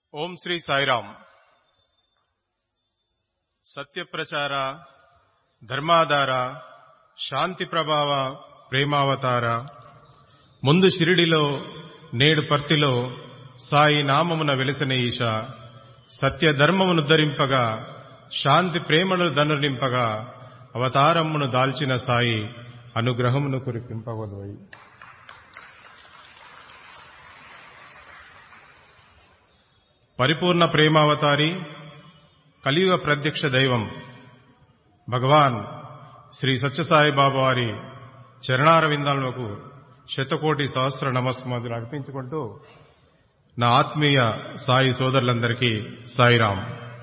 ఓం శ్రీ సాయిరాం సత్యప్రచార ధర్మాధార శాంతి ప్రభావ ప్రేమావతార ముందు షిరిడిలో నేడు పర్తిలో సాయి నామమున వెలిసిన ఈశ సత్య ధర్మమును ధరింపగా శాంతి ప్రేమను ధనునింపగా అవతారమును దాల్చిన సాయి అనుగ్రహమును కురిపింపవదోయి పరిపూర్ణ ప్రేమావతారి కలియుగ ప్రత్యక్ష దైవం భగవాన్ శ్రీ సత్యసాయి బాబా వారి చరణారవిందాలకు శతకోటి సహస్ర నమస్మాదులు అర్పించుకుంటూ నా ఆత్మీయ సాయి సోదరులందరికీ సాయిరాం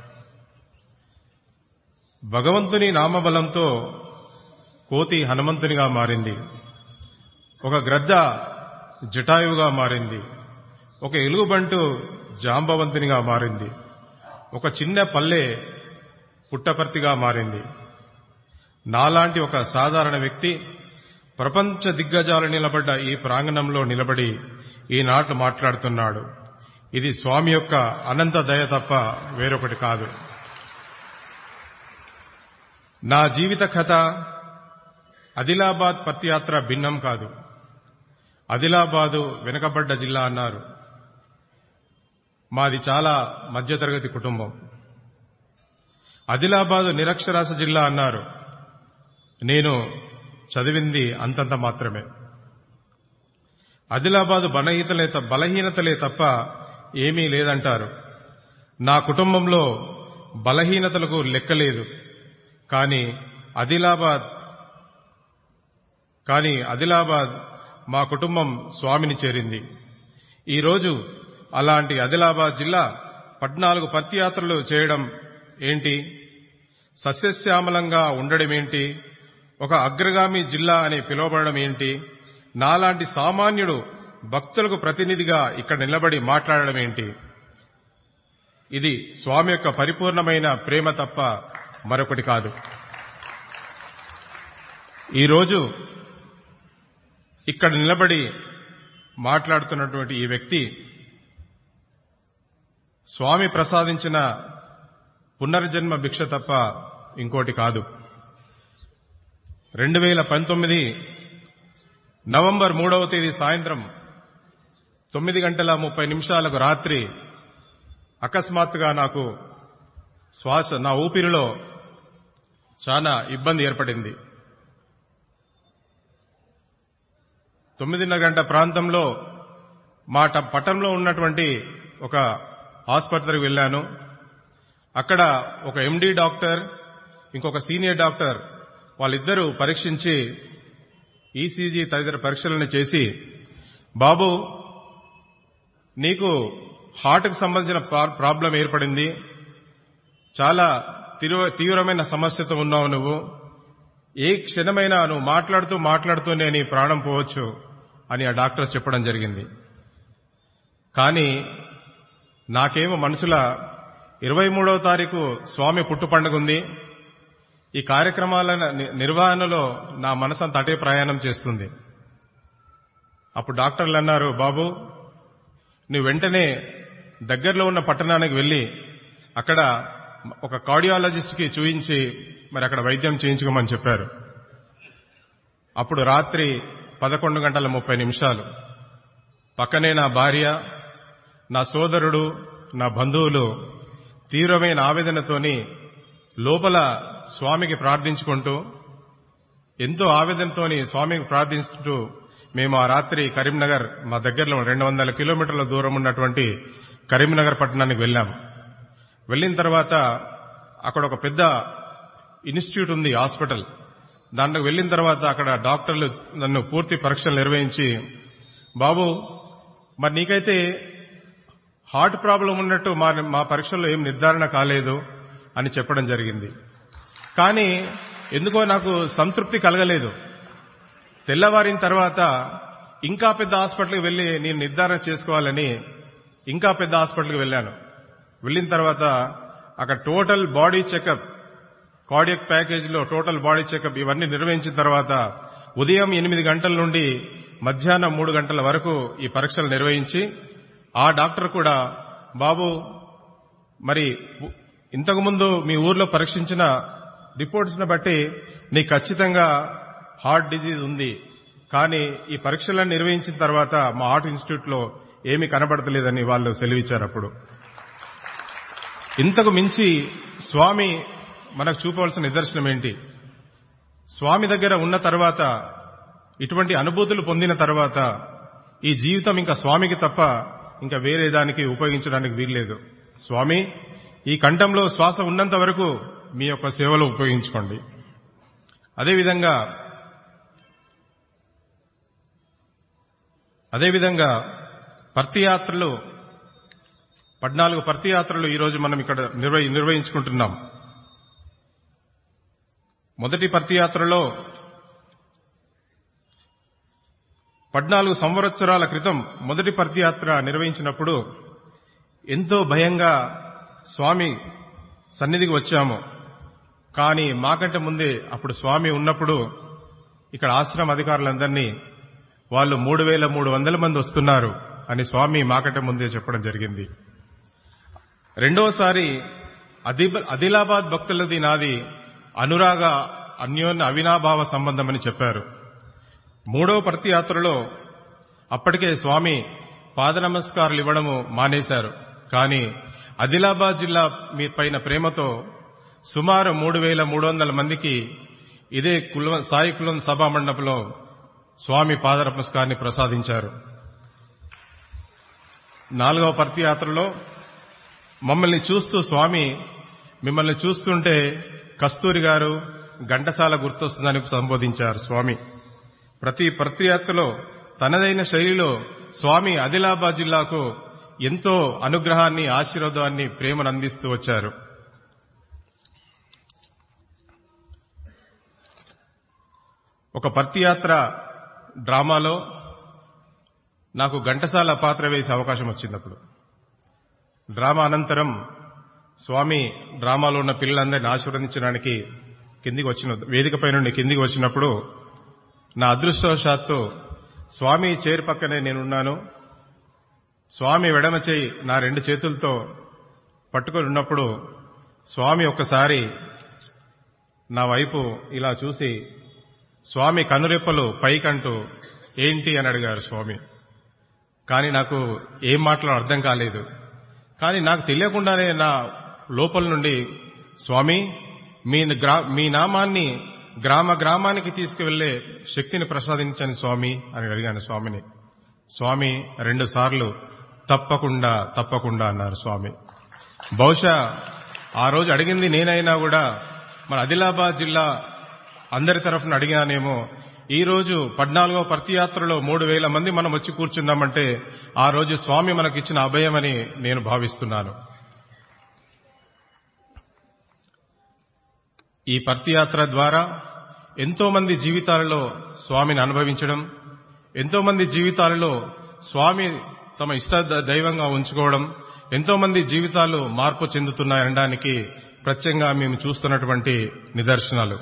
భగవంతుని నామబలంతో కోతి హనుమంతునిగా మారింది ఒక గ్రద్ద జటాయువుగా మారింది ఒక ఎలుగుబంటు జాంబవంతునిగా మారింది ఒక చిన్న పల్లె పుట్టపర్తిగా మారింది నాలాంటి ఒక సాధారణ వ్యక్తి ప్రపంచ దిగ్గజాలు నిలబడ్డ ఈ ప్రాంగణంలో నిలబడి ఈనాటి మాట్లాడుతున్నాడు ఇది స్వామి యొక్క అనంత దయ తప్ప వేరొకటి కాదు నా జీవిత కథ ఆదిలాబాద్ పత్యాత్ర భిన్నం కాదు ఆదిలాబాదు వెనుకబడ్డ జిల్లా అన్నారు మాది చాలా మధ్యతరగతి కుటుంబం ఆదిలాబాదు నిరక్షరాస జిల్లా అన్నారు నేను చదివింది అంతంత మాత్రమే ఆదిలాబాదు బలహీనతలే బలహీనతలే తప్ప ఏమీ లేదంటారు నా కుటుంబంలో బలహీనతలకు లెక్కలేదు కానీ ఆదిలాబాద్ కానీ ఆదిలాబాద్ మా కుటుంబం స్వామిని చేరింది ఈరోజు అలాంటి ఆదిలాబాద్ జిల్లా పద్నాలుగు పత్యాత్రలు చేయడం ఏంటి సస్యశ్యామలంగా ఉండడం ఏంటి ఒక అగ్రగామి జిల్లా అని పిలువబడడం ఏంటి నాలాంటి సామాన్యుడు భక్తులకు ప్రతినిధిగా ఇక్కడ నిలబడి మాట్లాడడం ఏంటి ఇది స్వామి యొక్క పరిపూర్ణమైన ప్రేమ తప్ప మరొకటి కాదు ఈరోజు ఇక్కడ నిలబడి మాట్లాడుతున్నటువంటి ఈ వ్యక్తి స్వామి ప్రసాదించిన పునర్జన్మ భిక్ష తప్ప ఇంకోటి కాదు రెండు వేల పంతొమ్మిది నవంబర్ మూడవ తేదీ సాయంత్రం తొమ్మిది గంటల ముప్పై నిమిషాలకు రాత్రి అకస్మాత్తుగా నాకు శ్వాస నా ఊపిరిలో చాలా ఇబ్బంది ఏర్పడింది తొమ్మిదిన్నర గంట ప్రాంతంలో మా పట్టణంలో ఉన్నటువంటి ఒక ఆసుపత్రికి వెళ్ళాను అక్కడ ఒక ఎండి డాక్టర్ ఇంకొక సీనియర్ డాక్టర్ వాళ్ళిద్దరూ పరీక్షించి ఈసీజీ తదితర పరీక్షలను చేసి బాబు నీకు హార్ట్కు సంబంధించిన ప్రాబ్లం ఏర్పడింది చాలా తీవ్రమైన సమస్యతో ఉన్నావు నువ్వు ఏ క్షణమైనా నువ్వు మాట్లాడుతూ మాట్లాడుతూనే నీ ప్రాణం పోవచ్చు అని ఆ డాక్టర్ చెప్పడం జరిగింది కానీ నాకేమో మనసుల ఇరవై మూడవ తారీఖు స్వామి పుట్టు పండుగ ఉంది ఈ కార్యక్రమాల నిర్వహణలో నా మనసంత అటే ప్రయాణం చేస్తుంది అప్పుడు డాక్టర్లు అన్నారు బాబు నువ్వు వెంటనే దగ్గరలో ఉన్న పట్టణానికి వెళ్లి అక్కడ ఒక కార్డియాలజిస్ట్కి చూయించి మరి అక్కడ వైద్యం చేయించుకోమని చెప్పారు అప్పుడు రాత్రి పదకొండు గంటల ముప్పై నిమిషాలు పక్కనే నా భార్య నా సోదరుడు నా బంధువులు తీవ్రమైన ఆవేదనతోని లోపల స్వామికి ప్రార్థించుకుంటూ ఎంతో ఆవేదనతోని స్వామికి ప్రార్థించుకుంటూ మేము ఆ రాత్రి కరీంనగర్ మా దగ్గరలో రెండు వందల కిలోమీటర్ల దూరం ఉన్నటువంటి కరీంనగర్ పట్టణానికి వెళ్ళాం వెళ్ళిన తర్వాత అక్కడ ఒక పెద్ద ఇన్స్టిట్యూట్ ఉంది హాస్పిటల్ దాంట్లోకి వెళ్ళిన తర్వాత అక్కడ డాక్టర్లు నన్ను పూర్తి పరీక్షలు నిర్వహించి బాబు మరి నీకైతే హార్ట్ ప్రాబ్లం ఉన్నట్టు మా మా పరీక్షల్లో ఏం నిర్ధారణ కాలేదు అని చెప్పడం జరిగింది కానీ ఎందుకో నాకు సంతృప్తి కలగలేదు తెల్లవారిన తర్వాత ఇంకా పెద్ద హాస్పిటల్కి వెళ్ళి నేను నిర్ధారణ చేసుకోవాలని ఇంకా పెద్ద హాస్పిటల్కి వెళ్ళాను వెళ్ళిన తర్వాత అక్కడ టోటల్ బాడీ చెకప్ కార్డియక్ ప్యాకేజీలో టోటల్ బాడీ చెకప్ ఇవన్నీ నిర్వహించిన తర్వాత ఉదయం ఎనిమిది గంటల నుండి మధ్యాహ్నం మూడు గంటల వరకు ఈ పరీక్షలు నిర్వహించి ఆ డాక్టర్ కూడా బాబు మరి ఇంతకుముందు మీ ఊర్లో పరీక్షించిన రిపోర్ట్స్ని బట్టి నీకు ఖచ్చితంగా హార్ట్ డిజీజ్ ఉంది కానీ ఈ పరీక్షలను నిర్వహించిన తర్వాత మా హార్ట్ ఇన్స్టిట్యూట్లో ఏమీ కనబడతలేదని వాళ్ళు సెలవిచ్చారు అప్పుడు ఇంతకు మించి స్వామి మనకు చూపవలసిన నిదర్శనం ఏంటి స్వామి దగ్గర ఉన్న తర్వాత ఇటువంటి అనుభూతులు పొందిన తర్వాత ఈ జీవితం ఇంకా స్వామికి తప్ప ఇంకా వేరే దానికి ఉపయోగించడానికి వీల్లేదు స్వామి ఈ కంఠంలో శ్వాస ఉన్నంత వరకు మీ యొక్క సేవలో ఉపయోగించుకోండి అదేవిధంగా అదేవిధంగా పర్తియాత్రలు పద్నాలుగు పర్తియాత్రలు ఈరోజు మనం ఇక్కడ నిర్వహి నిర్వహించుకుంటున్నాం మొదటి పర్తియాత్రలో పద్నాలుగు సంవత్సరాల క్రితం మొదటి పర్తియాత్ర నిర్వహించినప్పుడు ఎంతో భయంగా స్వామి సన్నిధికి వచ్చాము కానీ మాకంటే ముందే అప్పుడు స్వామి ఉన్నప్పుడు ఇక్కడ ఆశ్రమ అధికారులందరినీ వాళ్ళు మూడు వేల మూడు వందల మంది వస్తున్నారు అని స్వామి మాకంటే ముందే చెప్పడం జరిగింది రెండోసారి అదిబ- ఆదిలాబాద్ భక్తులది నాది అనురాగ అన్యోన్య అవినాభావ సంబంధం అని చెప్పారు మూడో ప్రతియాత్రలో అప్పటికే స్వామి పాద నమస్కారాలు ఇవ్వడము మానేశారు కానీ ఆదిలాబాద్ జిల్లా మీ పైన ప్రేమతో సుమారు మూడు వేల మూడు వందల మందికి ఇదే కుల సాయి కులం సభా మండపంలో స్వామి పాద నమస్కారాన్ని ప్రసాదించారు నాలుగవ పర్తియాత్రలో మమ్మల్ని చూస్తూ స్వామి మిమ్మల్ని చూస్తుంటే కస్తూరి గారు ఘంటసాల గుర్తొస్తుందని సంబోధించారు స్వామి ప్రతి ప్రతియాత్రలో తనదైన శైలిలో స్వామి ఆదిలాబాద్ జిల్లాకు ఎంతో అనుగ్రహాన్ని ఆశీర్వాదాన్ని ప్రేమను అందిస్తూ వచ్చారు ఒక పర్తియాత్ర డ్రామాలో నాకు ఘంటసాల పాత్ర వేసే అవకాశం వచ్చిందప్పుడు డ్రామా అనంతరం స్వామి డ్రామాలో ఉన్న పిల్లలందరినీ ఆశీర్వదించడానికి కిందికి వచ్చిన వేదికపై నుండి కిందికి వచ్చినప్పుడు నా అదృష్టవశాత్తు స్వామి చైర్ పక్కనే నేనున్నాను స్వామి వెడమ చేయి నా రెండు చేతులతో పట్టుకొని ఉన్నప్పుడు స్వామి ఒక్కసారి నా వైపు ఇలా చూసి స్వామి కనురెప్పలు పైకంటూ ఏంటి అని అడిగారు స్వామి కానీ నాకు ఏం మాట్లాడో అర్థం కాలేదు కానీ నాకు తెలియకుండానే నా లోపల నుండి స్వామి మీ గ్రా మీ నామాన్ని గ్రామ గ్రామానికి తీసుకువెళ్లే శక్తిని ప్రసాదించని స్వామి అని అడిగాను స్వామిని స్వామి రెండు సార్లు తప్పకుండా తప్పకుండా అన్నారు స్వామి బహుశా ఆ రోజు అడిగింది నేనైనా కూడా మన ఆదిలాబాద్ జిల్లా అందరి తరఫున అడిగానేమో ఈ రోజు పద్నాలుగో పర్తియాత్రలో మూడు వేల మంది మనం వచ్చి కూర్చున్నామంటే ఆ రోజు స్వామి మనకిచ్చిన అభయమని నేను భావిస్తున్నాను ఈ పర్తియాత్ర ద్వారా ఎంతో మంది జీవితాలలో స్వామిని అనుభవించడం ఎంతో మంది జీవితాలలో స్వామి తమ ఇష్ట ద- దైవంగా ఉంచుకోవడం ఎంతో మంది జీవితాలు మార్పు చెందుతున్నాయనడానికి ప్రత్యంగా మేము చూస్తున్నటువంటి నిదర్శనాలు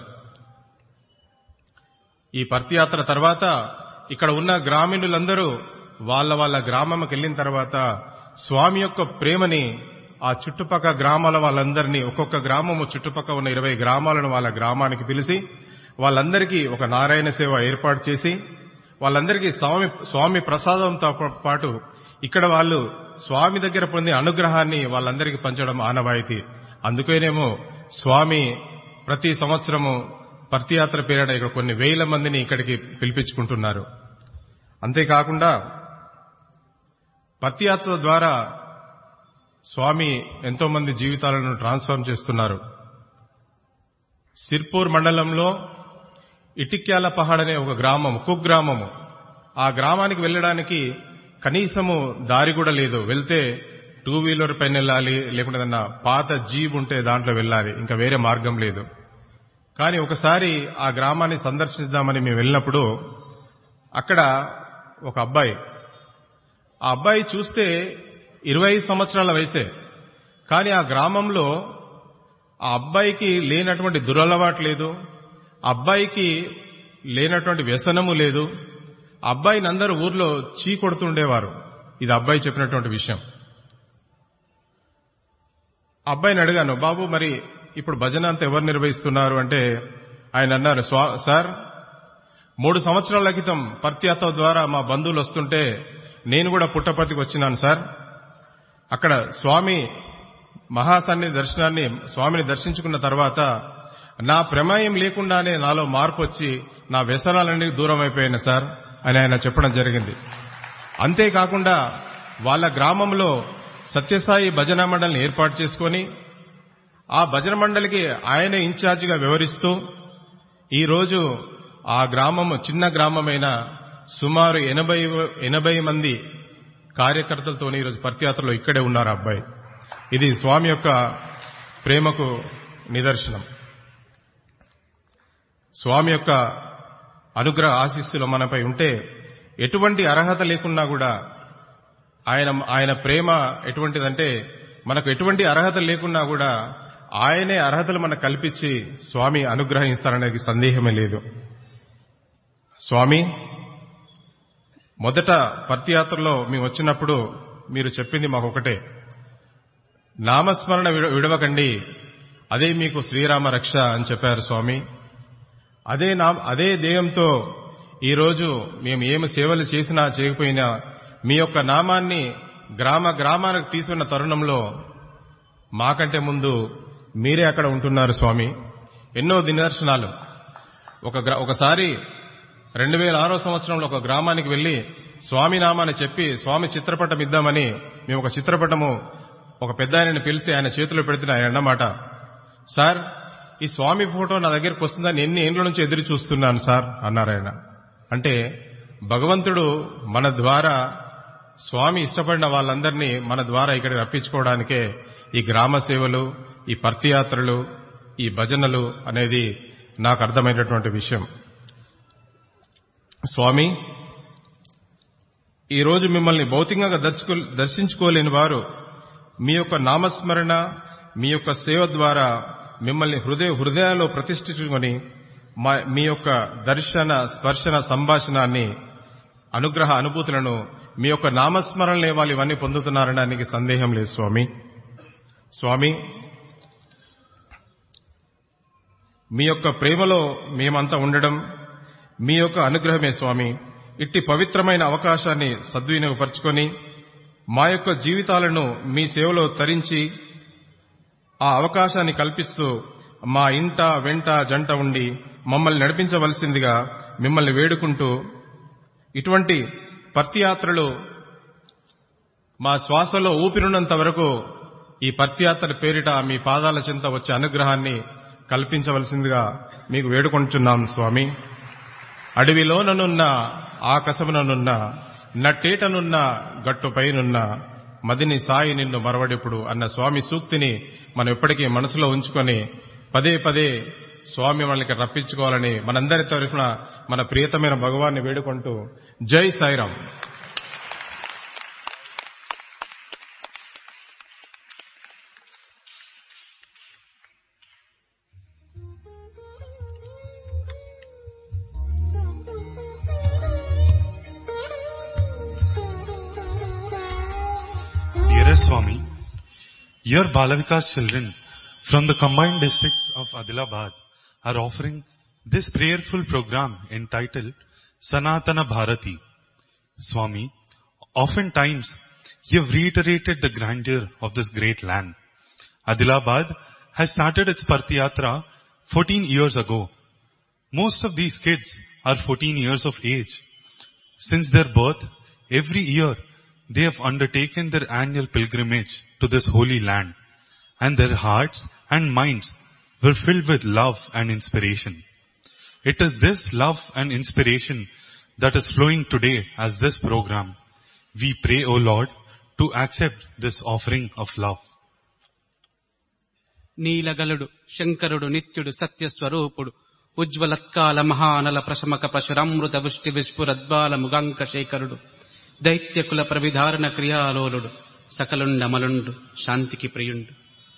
ఈ పర్తియాత్ర తర్వాత ఇక్కడ ఉన్న గ్రామీణులందరూ వాళ్ళ వాళ్ళ గ్రామంకి వెళ్ళిన తర్వాత స్వామి యొక్క ప్రేమని ఆ చుట్టుపక్కల గ్రామాల వాళ్ళందరినీ ఒక్కొక్క గ్రామము చుట్టుపక్కల ఉన్న ఇరవై గ్రామాలను వాళ్ళ గ్రామానికి పిలిచి వాళ్ళందరికీ ఒక నారాయణ సేవ ఏర్పాటు చేసి వాళ్ళందరికీ స్వామి స్వామి ప్రసాదంతో పాటు ఇక్కడ వాళ్ళు స్వామి దగ్గర పొందే అనుగ్రహాన్ని వాళ్ళందరికీ పంచడం ఆనవాయితీ అందుకేనేమో స్వామి ప్రతి సంవత్సరము పర్తియాత్ర పేరిట ఇక్కడ కొన్ని వేల మందిని ఇక్కడికి పిలిపించుకుంటున్నారు అంతేకాకుండా పర్తియాత్ర ద్వారా స్వామి ఎంతో మంది జీవితాలను ట్రాన్స్ఫార్మ్ చేస్తున్నారు సిర్పూర్ మండలంలో ఇటిక్యాల పహాడ్ అనే ఒక గ్రామం కుగ్రామము ఆ గ్రామానికి వెళ్ళడానికి కనీసము దారి కూడా లేదు వెళ్తే టూ వీలర్ పైన వెళ్ళాలి లేకుంటే ఏదన్నా పాత జీబ్ ఉంటే దాంట్లో వెళ్ళాలి ఇంకా వేరే మార్గం లేదు కానీ ఒకసారి ఆ గ్రామాన్ని సందర్శిద్దామని మేము వెళ్ళినప్పుడు అక్కడ ఒక అబ్బాయి ఆ అబ్బాయి చూస్తే ఇరవై సంవత్సరాల వయసే కానీ ఆ గ్రామంలో ఆ అబ్బాయికి లేనటువంటి దురలవాటు లేదు ఆ అబ్బాయికి లేనటువంటి వ్యసనము లేదు ఆ అబ్బాయిని అందరూ ఊర్లో చీ కొడుతుండేవారు ఇది అబ్బాయి చెప్పినటువంటి విషయం అబ్బాయిని అడిగాను బాబు మరి ఇప్పుడు భజన అంతా ఎవరు నిర్వహిస్తున్నారు అంటే ఆయన అన్నారు "స్వా- సార్ మూడు సంవత్సరాల క్రితం పర్త్యాత్ర ద్వారా మా బంధువులు వస్తుంటే నేను కూడా పుట్టపర్తికి వచ్చినాను సార్ అక్కడ స్వామి మహాసన్ని దర్శనాన్ని స్వామిని దర్శించుకున్న తర్వాత నా ప్రమేయం లేకుండానే నాలో మార్పు వచ్చి నా వ్యసనాలన్నీ దూరం అయిపోయాను సార్ అని ఆయన చెప్పడం జరిగింది అంతేకాకుండా వాళ్ళ గ్రామంలో సత్యసాయి భజన మండలిని ఏర్పాటు చేసుకొని ఆ భజన మండలికి ఆయన ఇన్ఛార్జిగా వ్యవహరిస్తూ ఈరోజు ఆ గ్రామం చిన్న గ్రామమైన సుమారు ఎనభై ఎనభై మంది కార్యకర్తలతో ఈరోజు పర్తియాత్రలో ఇక్కడే ఉన్నారు ఆ అబ్బాయి ఇది స్వామి యొక్క ప్రేమకు నిదర్శనం స్వామి యొక్క అనుగ్రహ ఆశీస్సులు మనపై ఉంటే ఎటువంటి అర్హత లేకున్నా కూడా ఆయన ఆయన ప్రేమ ఎటువంటిదంటే మనకు ఎటువంటి అర్హత లేకున్నా కూడా ఆయనే అర్హతలు మనకు కల్పించి స్వామి అనుగ్రహిస్తారనేది సందేహమే లేదు స్వామి మొదట పర్తియాత్రలో మేము వచ్చినప్పుడు మీరు చెప్పింది మాకు ఒకటే నామస్మరణ విడ- విడవకండి అదే మీకు శ్రీరామ రక్ష అని చెప్పారు స్వామి అదే నా అదే ధ్యేయంతో ఈరోజు మేము ఏమి సేవలు చేసినా చేయకపోయినా మీ యొక్క నామాన్ని గ్రామ గ్రామానికి తీసుకున్న తరుణంలో మాకంటే ముందు మీరే అక్కడ ఉంటున్నారు స్వామి ఎన్నో నిదర్శనాలు ఒక గ్రా- ఒకసారి రెండు వేల ఆరో సంవత్సరంలో ఒక గ్రామానికి వెళ్లి స్వామి నామాన్ని చెప్పి స్వామి చిత్రపటం ఇద్దామని మేము ఒక చిత్రపటము ఒక పెద్ద ఆయనని పిలిచి ఆయన చేతిలో పెడితే ఆయన అన్నమాట సార్ ఈ స్వామి ఫోటో నా దగ్గరికి వస్తుందని ఎన్ని ఏండ్ల నుంచి ఎదురు చూస్తున్నాను సార్ అన్నారు ఆయన అంటే భగవంతుడు మన ద్వారా స్వామి ఇష్టపడిన వాళ్ళందరినీ మన ద్వారా ఇక్కడికి రప్పించుకోవడానికే ఈ గ్రామ సేవలు ఈ పర్తియాత్రలు ఈ భజనలు అనేది నాకు అర్థమైనటువంటి విషయం స్వామి ఈరోజు మిమ్మల్ని భౌతికంగా దర్శకు దర్శించుకోలేని వారు మీ యొక్క నామస్మరణ మీ యొక్క సేవ ద్వారా మిమ్మల్ని హృదయ హృదయాల్లో ప్రతిష్ఠించుకొని మా- మీ యొక్క దర్శన స్పర్శన సంభాషణాన్ని అనుగ్రహ అనుభూతులను మీ యొక్క నామస్మరణలే వాళ్ళు ఇవన్నీ పొందుతున్నారనడానికి సందేహం లేదు స్వామి స్వామి మీ యొక్క ప్రేమలో మేమంతా ఉండడం మీ యొక్క అనుగ్రహమే స్వామి ఇట్టి పవిత్రమైన అవకాశాన్ని సద్వినియోగపరుచుకొని మా యొక్క జీవితాలను మీ సేవలో తరించి ఆ అవకాశాన్ని కల్పిస్తూ మా ఇంట వెంట జంట ఉండి మమ్మల్ని నడిపించవలసిందిగా మిమ్మల్ని వేడుకుంటూ ఇటువంటి పర్తియాత్రలు మా శ్వాసలో ఊపిరున్నంత వరకు ఈ పర్తియాత్ర పేరిట మీ పాదాల చెంత వచ్చే అనుగ్రహాన్ని కల్పించవలసిందిగా మీకు వేడుకొంటున్నాం స్వామి అడవిలోననున్న ఆకాశముననున్న నట్టేటనున్న గట్టుపైనున్న మదిని సాయి నిన్ను మరవడెప్పుడు అన్న స్వామి సూక్తిని మనం ఎప్పటికీ మనసులో ఉంచుకొని పదే పదే స్వామి మనకి రప్పించుకోవాలని మనందరి తరఫున మన ప్రియతమైన భగవాన్ని వేడుకుంటూ జై Sairam Dearest Swami, your Balavikas children from the combined districts of Adilabad are offering this prayerful program entitled Sanatana Bharati. Swami, oftentimes you have reiterated the grandeur of this great land. Adilabad has started its Partiyatra 14 years ago. Most of these kids are 14 years of age. Since their birth, every year they have undertaken their annual pilgrimage to this holy land and their hearts and minds were filled with love and inspiration. It is this love and inspiration that is flowing today as this program. We pray, O Lord, to accept this offering of love. నీలగలుడు శంకరుడు నిత్యుడు సత్యస్వరూపుడు ఉజ్వలత్కాల మహానల ప్రశమక పశురమృత వృష్టి విస్ఫురద్బాల ముగాంక శేఖరుడు దైత్యకుల ప్రవిధారణ క్రియాలోలుడు సకలుండమలుండు శాంతికి ప్రియుండు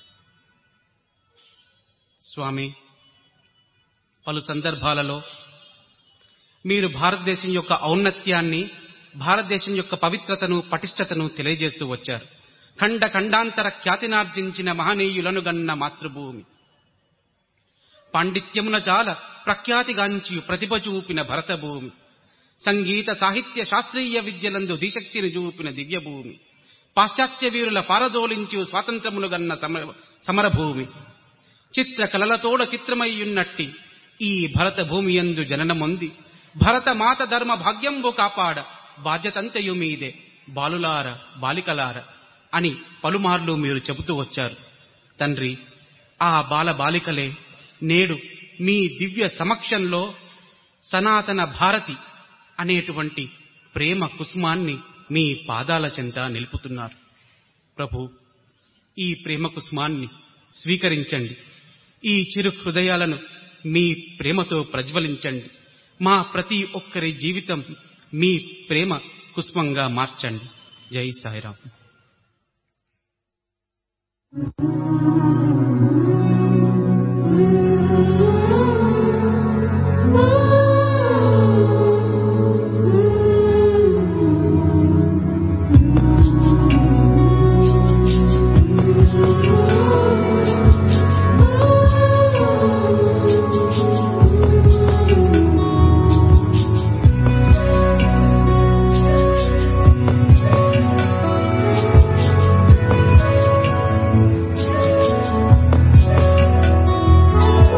స్వామి పలు సందర్భాలలో మీరు భారతదేశం యొక్క ఔన్నత్యాన్ని భారతదేశం యొక్క పవిత్రతను పటిష్టతను తెలియజేస్తూ వచ్చారు ఖండ ఖండాంతర ఖ్యాతినార్జించిన మహనీయులను గన్న మాతృభూమి పాండిత్యమున చాల ప్రఖ్యాతిగాంచి ప్రతిభ చూపిన భరతభూమి సంగీత సాహిత్య శాస్త్రీయ విద్యలందు దిశక్తిని చూపిన దివ్యభూమి పాశ్చాత్య వీరుల పారదోలించు స్వాతంత్రమును గన్న సమర సమరభూమి చిత్ర కలలతోడ చిత్రమయ్యున్నట్టి ఈ భరత భూమి యందు జననమొంది భరత మాత ధర్మ భాగ్యంబు కాపాడ బాధ్యతంతయు మీదే బాలులార బాలికలార అని పలుమార్లు మీరు చెబుతూ వచ్చారు తండ్రి ఆ బాల బాలికలే నేడు మీ దివ్య సమక్షంలో సనాతన భారతి అనేటువంటి ప్రేమ కుసుమాన్ని మీ పాదాల చెంత నిలుపుతున్నారు ప్రభు ఈ ప్రేమ కుసుమాన్ని స్వీకరించండి ఈ చిరు హృదయాలను మీ ప్రేమతో ప్రజ్వలించండి మా ప్రతి ఒక్కరి జీవితం మీ ప్రేమ కుసుమంగా మార్చండి జై సాయిరాం Thank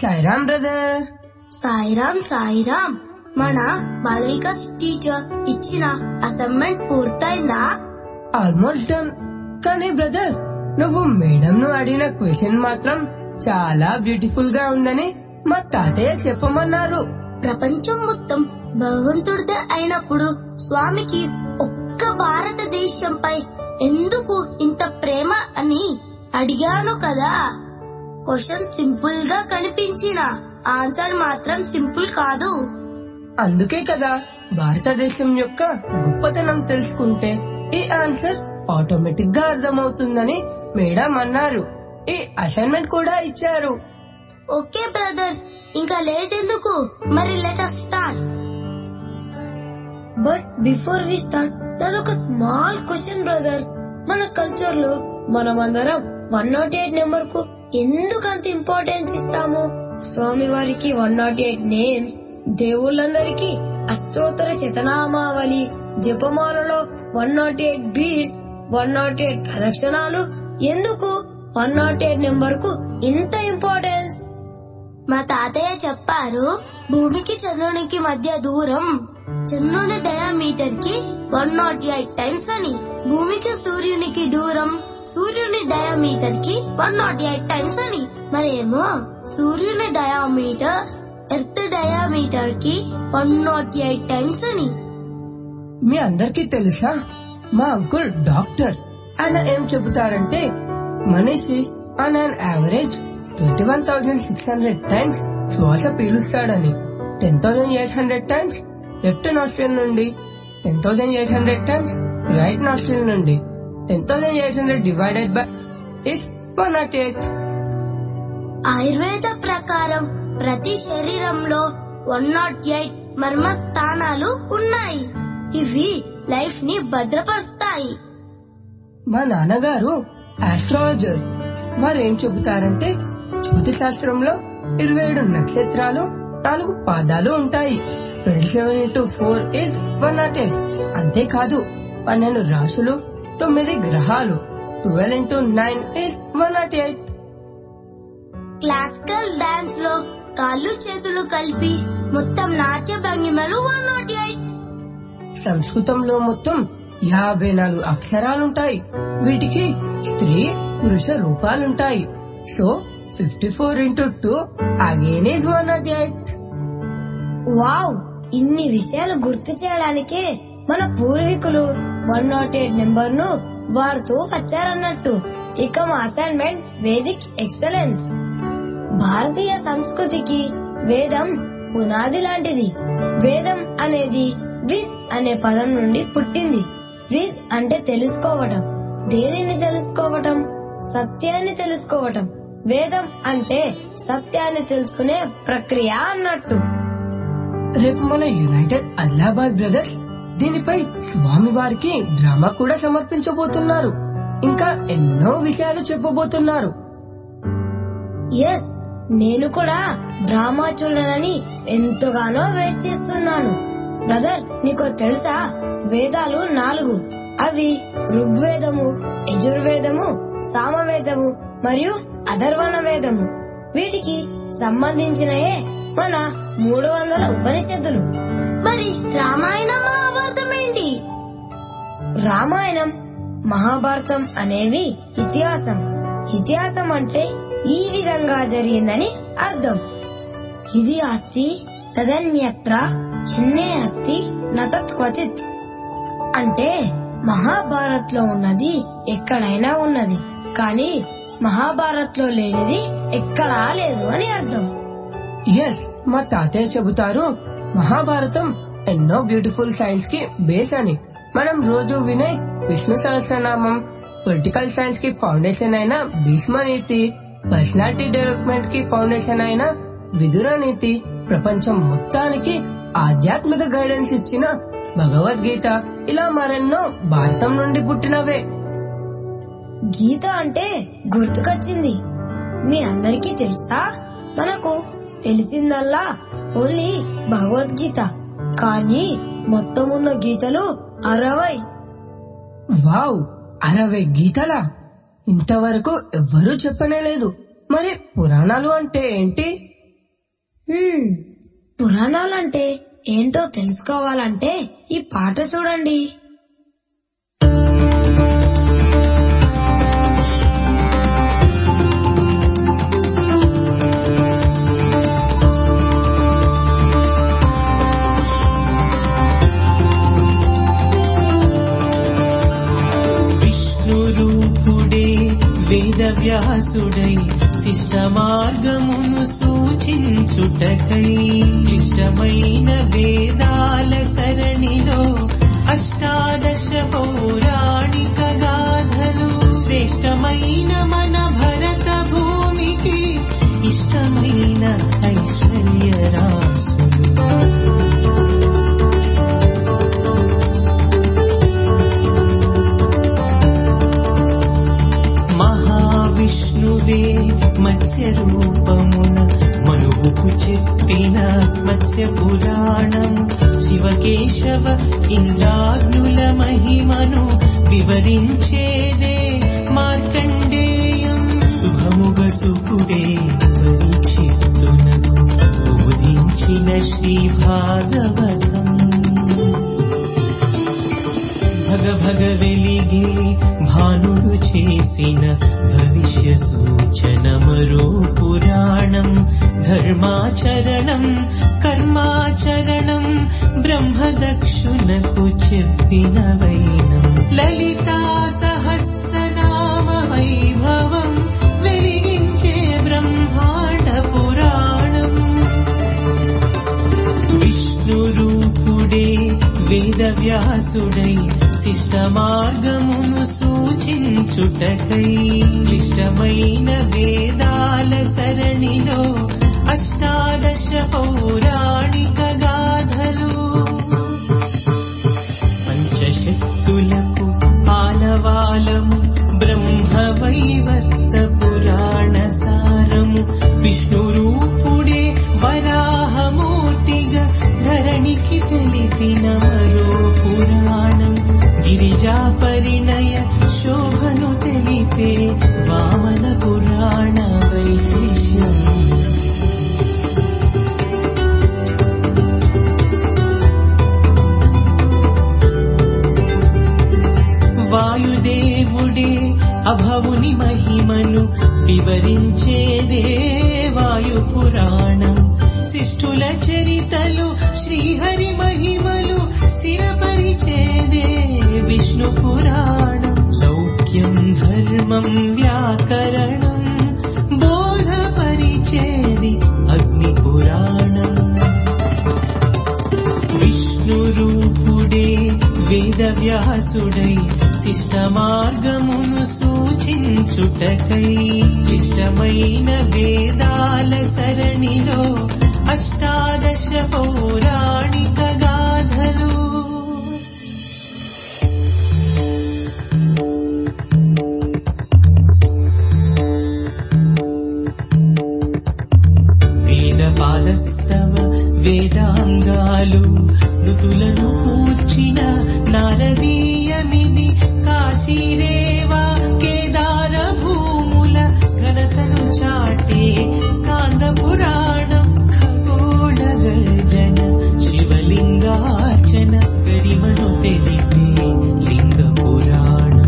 సాయిరామ్ బ్రదర్ సాయిరామ్ సాయిరామ్ మన బాలిక టీచర్ ఇచ్చిన అసైన్మెంట్ పూర్తయిందా ఆల్మోస్ట్ డన్ కానీ బ్రదర్ నువ్వు మేడం ను అడిగిన క్వశ్చన్ మాత్రం చాలా బ్యూటిఫుల్ గా ఉందని మా తాతయ్య చెప్పమన్నారు ప్రపంచం మొత్తం భగవంతుడిదే అయినప్పుడు స్వామికి ఒక్క భారతదేశంపై ఎందుకు ఇంత ప్రేమ అని అడిగాను కదా క్వశ్చన్ సింపుల్ గా కనిపించిన ఆన్సర్ మాత్రం సింపుల్ కాదు అందుకే కదా భారతదేశం యొక్క గొప్పతనం తెలుసుకుంటే ఈ ఆన్సర్ ఆటోమేటిక్ గా అర్థమవుతుందని మేడం అన్నారు ఈ అసైన్మెంట్ కూడా ఇచ్చారు ఓకే బ్రదర్స్ ఇంకా లేట్ ఎందుకు మరి let us start but before we start there ఒక స్మాల్ క్వశ్చన్ బ్రదర్స్ మన కల్చర్ లో మనమందరం వన్ నాట్ ఎయిట్ నెంబర్ కు ఎందుకు అంత ఇంపార్టెన్స్ ఇస్తాము స్వామి వారికి వన్ నాట్ ఎయిట్ నేమ్స్ దేవుళ్ళందరికీ అష్టోత్తర శతనామావళి జపమాలలో one nought eight beads one nought eight ప్రదక్షిణాలు ఎందుకు వన్ నాట్ ఎయిట్ నెంబర్ కు ఇంత ఇంపార్టెన్స్ మా తాతయ్య చెప్పారు భూమికి చంద్రునికి మధ్య దూరం చంద్రుని డయామీటర్ కి వన్ నాట్ ఎయిట్ టైమ్స్ అని భూమికి సూర్యునికి దూరం సూర్యుని డయామీటర్ కి వన్ నాట్ ఎయిట్ టైమ్స్ అని మరేమో సూర్యుని డయామీటర్ ఎర్త్ డయామీటర్ కి వన్ నాట్ ఎయిట్ టైమ్స్ అని మీ అందరికీ తెలుసా మా అంకుల్ డాక్టర్ ఆయన ఏం చెబుతారంటే మనిషి on an average twenty one thousand six hundred times శ్వాస పీలుస్తాడని ten thousand eight hundred times left nostril నుండి ten thousand eight hundred times right nostril నుండి ten thousand eight hundred divided by is one nought eight Ayurveda ప్రకారం ప్రతి శరీరంలో one nought eight మర్మ స్థానాలు ఉన్నాయి ఇవి లైఫ్ ని భద్రపరుస్తాయి మా నాన్నగారు ఆస్ట్రాలజర్ వారు ఏం చెబుతారంటే జ్యోతి శాస్త్రంలో ఇరవై ఏడు నక్షత్రాలు నాలుగు పాదాలు ఉంటాయి twenty seven into four is one nought eight అంతేకాదు పన్నెండు రాశులు తొమ్మిది గ్రహాలు twelve into nine is one nought eight classical dance లో కాళ్ళు చేతులు కలిపి మొత్తం నాట్య భంగిమలు వన్ నాట్ ఎయిట్ సంస్కృతంలో మొత్తం యాభై నాలుగు అక్షరాలుంటాయి వీటికి స్త్రీ పురుష రూపాలుంటాయి so fifty four into two again is one nought eight wow ఇన్ని విషయాలు గుర్తు చేయడానికే మన పూర్వీకులు వన్ నాట్ ఎయిట్ నెంబర్ ను వాడుతూ వచ్చారన్నట్టు ఇక మా అసైన్మెంట్ వేదిక్ ఎక్సలెన్స్ భారతీయ సంస్కృతికి వేదం పునాది లాంటిది వేదం అనేది విద్ అనే పదం నుండి పుట్టింది విద్ అంటే తెలుసుకోవటం దేనిని తెలుసుకోవటం సత్యాన్ని తెలుసుకోవటం వేదం అంటే సత్యాన్ని తెలుసుకునే ప్రక్రియ అన్నట్టు రేపు మన యునైటెడ్ అల్లాబాద్ బ్రదర్స్ దీనిపై స్వామి వారికి డ్రామా కూడా సమర్పించబోతున్నారు ఇంకా ఎన్నో విషయాలు చెప్పబోతున్నారు ఎస్ నేను కూడా డ్రామా చూడాలని ఎంతగానో వెయిట్ చేస్తున్నాను బ్రదర్ నీకు తెలుసా వేదాలు నాలుగు అవి ఋగ్వేదము యజుర్వేదము సామవేదము మరియు అధర్వణ వేదము వీటికి సంబంధించినయే మన మూడు వందల ఉపనిషత్తులు మరి రామాయణం మహాభారతం ఏంటి రామాయణం మహాభారతం అనేవి ఇతిహాసం ఇతిహాసం అంటే ఈ విధంగా జరిగిందని అర్థం ఇది అస్తి తదన్యత్ర ఎన్నే అస్తి నతత్ క్వచిత్ అంటే మహాభారత్ లో ఉన్నది ఎక్కడైనా ఉన్నది కానీ మహాభారత్ లో లేనిది ఎక్కడా లేదు అని అర్థం ఎస్ మా తాతయ్య చెబుతారు మహాభారతం ఎన్నో బ్యూటిఫుల్ సైన్స్ కి బేస్ అని మనం రోజు వినే విష్ణు సహస్రనామం పొలిటికల్ సైన్స్ కి ఫౌండేషన్ అయిన భీష్మ నీతి పర్సనాలిటీ డెవలప్మెంట్ కి ఫౌండేషన్ అయిన విదుర నీతి ప్రపంచం మొత్తానికి ఆధ్యాత్మిక గైడెన్స్ ఇచ్చిన భగవద్గీత ఇలా మరెన్నో భారతం నుండి పుట్టినవే గీత అంటే గుర్తుకొచ్చింది మీ అందరికీ తెలుసా మనకు తెలిసిందల్లా ఓన్లీ భగవద్గీత కానీ మొత్తం ఉన్న గీతలు అరవై వావ్ అరవై గీతలా ఇంతవరకు ఎవ్వరూ చెప్పనే లేదు మరి పురాణాలు అంటే ఏంటి హ్మ్, పురాణాలంటే ఏంటో తెలుసుకోవాలంటే ఈ పాట చూడండి విష్ణురూపుడే వేదవ్యాసుడై ఇష్ట మార్గమును సూచించుటకై ఇష్టమైన వేదాల సరణిలో అష్టాదశ పౌరాణిక గాథలు శ్రేష్టమైన మన భరత భూమికి ఇష్టమైన ఐశ్వర్య రాసులు మహావిష్ణువే మత్స్య రూపమున మనువుకు చెప్పిన మత్స్య పురాణం శివకేశవ ఇంద్రాగ్నుల మహిమను వివరించేదే మార్కండేయం శుభముగ సుకుడే పరిచిత్తునకు బోధించిన శ్రీ భాగవతం భగ భగ వెలిగి భానుడు చేసిన భవిష్య సూచన మరో పురాణం ధర్మాచరణం కర్మాచరణం బ్రహ్మదక్షునకు చెప్పిన వైనం లలితా సహస్రనామ వైభవం వెలిగించే బ్రహ్మాండ పురాణం విష్ణురూపుడే వేదవ్యాసుడై ఇష్ట మార్గమును సూచించుటకై ఇష్టమైన వేదాల సరణిలో అష్టాదశ పౌరాణిక గాథలు పంచశక్తులకు ఆలవాలము బ్రహ్మవైవర్త పురాణ సారము విష్ణురూపుడే వరాహమూర్తిగా ధరణికి తెలిపిన మరో పురాణం గిరిజా పరిణయ శోభను తెలిపే వామన పురాణ వైశిష్యం వాయుదేవుడే అభవుని మహిమను వివరించేదే వాయు పురాణం శిష్టుల చరితలు శ్రీహరి మహిమలు స్థిరపరిచేదే విష్ణు పురాణం లౌక్యం ధర్మం వ్యాకరణం బోధపరిచేది అగ్ని పురాణం విష్ణురూపుడే వేదవ్యాసుడై ఇష్ట మార్గమును సూచించుటకై ఇష్టమైన వేదాల సరణిలో అష్టాదశ పౌరాణిక గాథలు వేదపాలస్తవ వేదాంగాలు ఋతులను కూర్చిన నారదీయమిది కాశీరేవా కేదార భూముల ఘనతను చాటే స్కాంద పురాణం ఖగోళ గర్జన శివలింగార్చన గరిమను తెలిపే లింగ పురాణం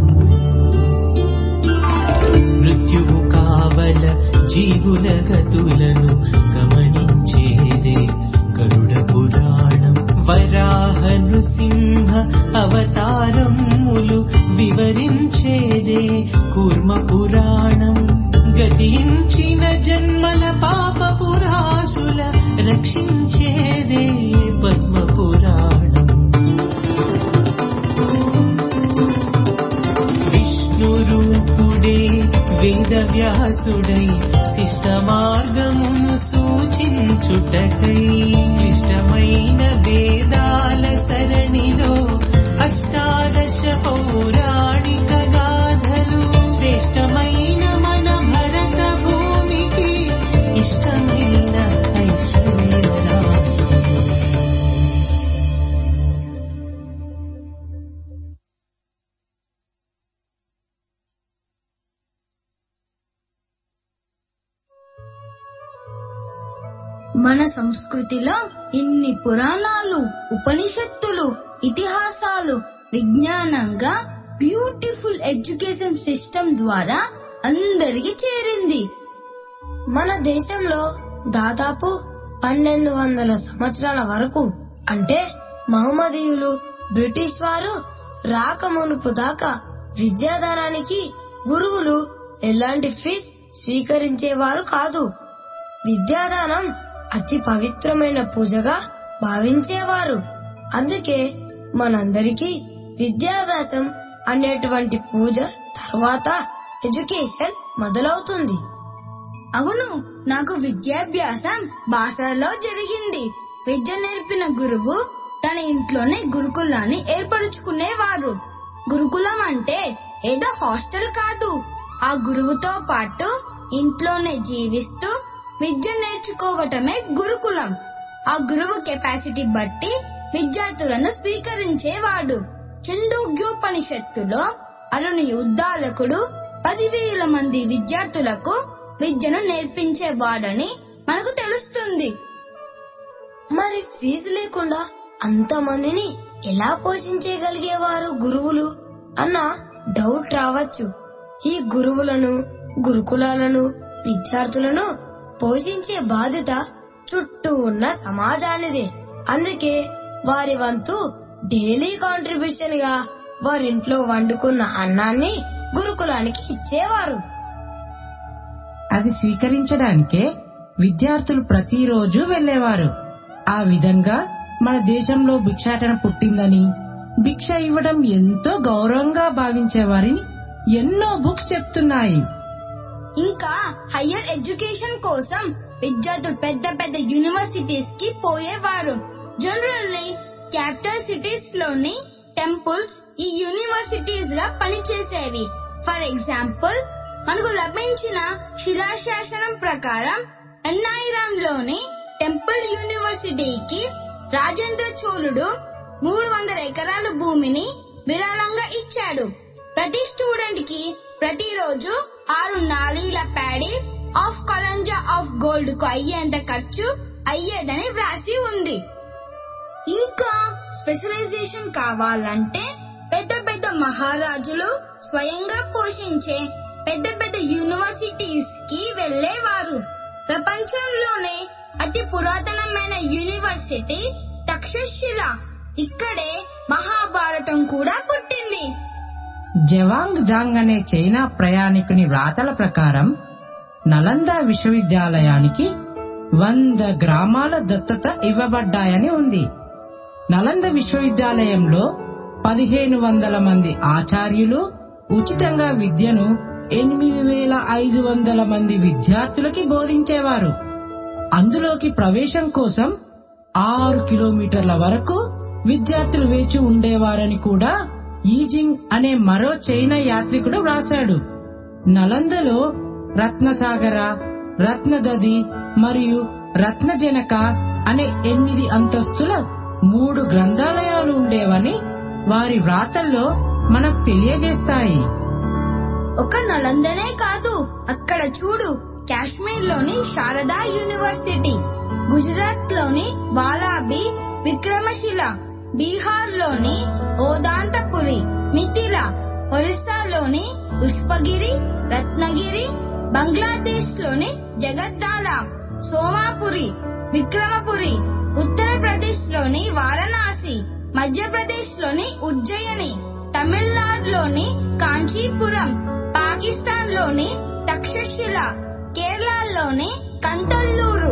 మృత్యువు కావల జీవుల గతులను గమనించేదే గరుడ పురాణం వరాహను సింహ అవతారములు వివరించేదే కూర్మ పురాణం గతించిన జన్మల పాప పురాసుల రక్షించేదే పద్మ పురాణం విష్ణురూపుడే వేదవ్యాసుడై శిష్ట మార్గమును సూచించుటకై ఇష్టమైన వేదాల సరణిలో అష్టాదశ పౌరాణిక గాథలు శ్రేష్టమైన మన భరత భూమికి మన సంస్కృతిలో ఇన్ని పురాణాలు ఉపనిషత్తులు ఇతిహాసాలు విజ్ఞానంగా బ్యూటిఫుల్ ఎడ్యుకేషన్ సిస్టమ్ ద్వారా అందరికి చేరింది మన దేశంలో దాదాపు పన్నెండు వందల సంవత్సరాల వరకు అంటే మహమ్మదీయులు బ్రిటిష్ వారు రాకమునుపు దాకా విద్యాదానానికి గురువులు ఎలాంటి ఫీజ్ స్వీకరించేవారు కాదు విద్యాదానం అతి పవిత్రమైన పూజగా భావించేవారు అందుకే మనందరికీ విద్యాభ్యాసం అనేటువంటి పూజ తర్వాత ఎడ్యుకేషన్ మొదలవుతుంది అవును నాకు విద్యాభ్యాసం భాషలో జరిగింది విద్య నేర్పిన గురువు తన ఇంట్లోనే గురుకులాన్ని ఏర్పరుచుకునేవారు గురుకులం అంటే ఏదో హాస్టల్ కాదు ఆ గురువుతో పాటు ఇంట్లోనే జీవిస్తూ విద్య నేర్చుకోవటమే గురుకులం ఆ గురువు కెపాసిటీ బట్టి విద్యార్థులను స్వీకరించేవాడు చిందోగ్యోపనిషత్తులో అరుని ఉద్దాలకుడు పదివేల మంది విద్యార్థులకు విద్యను నేర్పించేవాడని మనకు తెలుస్తుంది మరి ఫీజు లేకుండా అంతమందిని ఎలా పోషించగలిగేవారు గురువులు అన్న డౌట్ రావచ్చు ఈ గురువులను గురుకులాలను విద్యార్థులను పోషించే బాధ్యత చుట్టూ ఉన్న సమాజానిదే అందుకే వారి వంతు డైలీ కాంట్రిబ్యూషన్ గా వారింట్లో వండుకున్న అన్నాన్ని గురుకులానికి ఇచ్చేవారు అది స్వీకరించడానికే విద్యార్థులు ప్రతిరోజు వెళ్లేవారు ఆ విధంగా మన దేశంలో భిక్షాటన పుట్టిందని భిక్ష ఇవ్వడం ఎంతో గౌరవంగా భావించేవారిని ఎన్నో బుక్స్ చెప్తున్నాయి ఇంకా హయ్యర్ ఎడ్యుకేషన్ కోసం విద్యార్థులు పెద్ద పెద్ద యూనివర్సిటీస్ కి పోయేవారు జనరల్లీ క్యాపిటల్ సిటీస్ లోని టెంపుల్స్ ఈ యూనివర్సిటీస్ గా పనిచేసేవి ఫర్ ఎగ్జాంపుల్ మనకు లభించిన శిలాశాసనం ప్రకారం ఎన్నాయిరాం లోని టెంపుల్ యూనివర్సిటీకి రాజేంద్ర చోళుడు మూడు వందల ఎకరాల భూమిని విరాళంగా ఇచ్చాడు ప్రతి స్టూడెంట్ కి ప్రతిరోజు ఆరు నాలీల ప్యాడీ ఆఫ్ కలంజా ఆఫ్ గోల్డ్ కు అయ్యేంత ఖర్చు అయ్యేదని వ్రాసి ఉంది ఇంకా స్పెషలైజేషన్ కావాలంటే పెద్ద పెద్ద మహారాజులు స్వయంగా పోషించే పెద్ద పెద్ద యూనివర్సిటీస్ కి వెళ్లేవారు ప్రపంచంలోనే అతి పురాతనమైన యూనివర్సిటీ తక్షశిల ఇక్కడే మహాభారతం కూడా పుట్టింది జవాంగ్ జాంగ్ అనే చైనా ప్రయాణికుని వ్రాతల ప్రకారం నలంద విశ్వవిద్యాలయానికి వంద గ్రామాల దత్తత ఇవ్వబడ్డాయని ఉంది నలంద విశ్వవిద్యాలయంలో పదిహేను వందల మంది ఆచార్యులు ఉచితంగా విద్యను ఎనిమిది వేల ఐదు వందల మంది విద్యార్థులకి బోధించేవారు అందులోకి ప్రవేశం కోసం ఆరు కిలోమీటర్ల వరకు విద్యార్థులు వేచి ఉండేవారని కూడా ఈజింగ్ అనే మరో చైనా యాత్రికుడు వ్రాశాడు నలందలో రత్నసాగర రత్నదది మరియు రత్నజనక అనే ఎనిమిది అంతస్తుల మూడు గ్రంథాలయాలు ఉండేవని వారి వ్రాతల్లో మనకు తెలియజేస్తాయి ఒక నలందనే కాదు అక్కడ చూడు కాశ్మీర్ లోని శారదా యూనివర్సిటీ గుజరాత్ లోని వాలాబి విక్రమశిల బీహార్ లోని ఓదాంతపురి మిథిల ఒరిస్సాలోని పుష్పగిరి రత్నగిరి బంగ్లాదేశ్ లోని జగద్దాల సోమాపురి విక్రమపురి ఉత్తరప్రదేశ్ లోని వారణాసి మధ్యప్రదేశ్ లోని ఉజ్జయిని తమిళనాడులోని కాంచీపురం పాకిస్తాన్ లోని తక్షశిల కేరళలోని కంతల్లూరు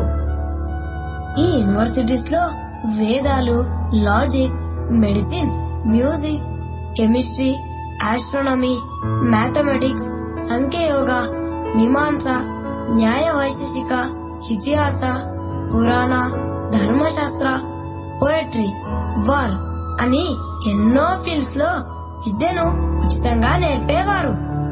ఈ యూనివర్సిటీస్ లో వేదాలు logic medicine music chemistry astronomy mathematics Sankhyayoga Mimamsa Nyaya Vaisheshika ఇతిహాస పురాణ ధర్మశాస్త్ర పోయట్రీ వార్ అని ఎన్నో ఫీల్డ్స్ లో విద్యను ఉచితంగా నేర్పేవారు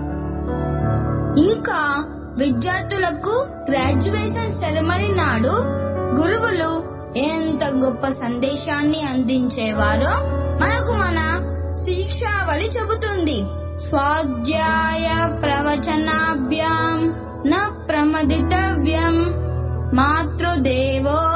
ఇంకా విద్యార్థులకు గ్రాడ్యుయేషన్ సెరమనీ నాడు గురువులు ఎంత గొప్ప సందేశాన్ని అందించేవారో మనకు మన శిక్షావళి చెబుతుంది స్వాధ్యాయ ప్రవచనాభ్యాం న ప్రమదితవ్యం మాతృదేవో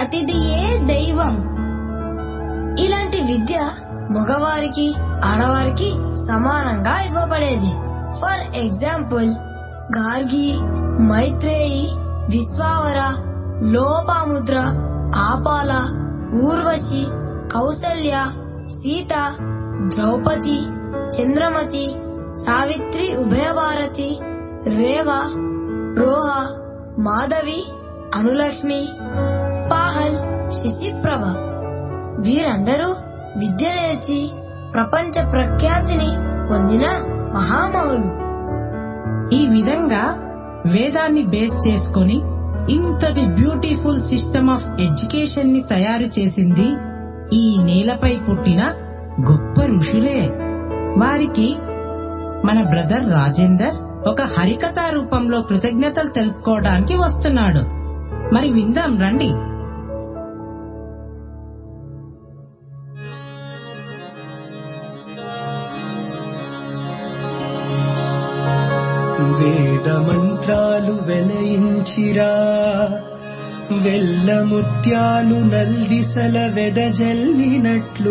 ప్రతిదియే దైవం ఇలాంటి విద్య మగవారికి ఆడవారికి సమానంగా ఇవ్వబడేది ఫర్ ఎగ్జాంపుల్ గార్గి మైత్రేయి విశ్వావర లోపాముద్ర ఆపాల ఊర్వశి కౌసల్య సీత ద్రౌపది చంద్రమతి సావిత్రి ఉభయభారతి రేవ రోహ మాధవి అనులక్ష్మి పాహల్ శశిప్రభ వీరందరూ విద్య నేర్చి ప్రపంచ ప్రఖ్యాతిని పొందిన మహామహులు ఈ విధంగా వేదాన్ని బేస్ చేసుకొని ఇంతటి బ్యూటిఫుల్ సిస్టమ్ ఆఫ్ ఎడ్యుకేషన్ ని తయారు చేసింది ఈ నేలపై పుట్టిన గొప్ప ఋషులే వారికి మన బ్రదర్ రాజేందర్ ఒక హరికథా రూపంలో కృతజ్ఞతలు తెలుపుకోవడానికి వస్తున్నాడు మరి విందాం రండి వేద మంత్రాలు వెలయించిరా వెల్ల ముత్యాలు నల్దిసల వెదజల్లినట్లు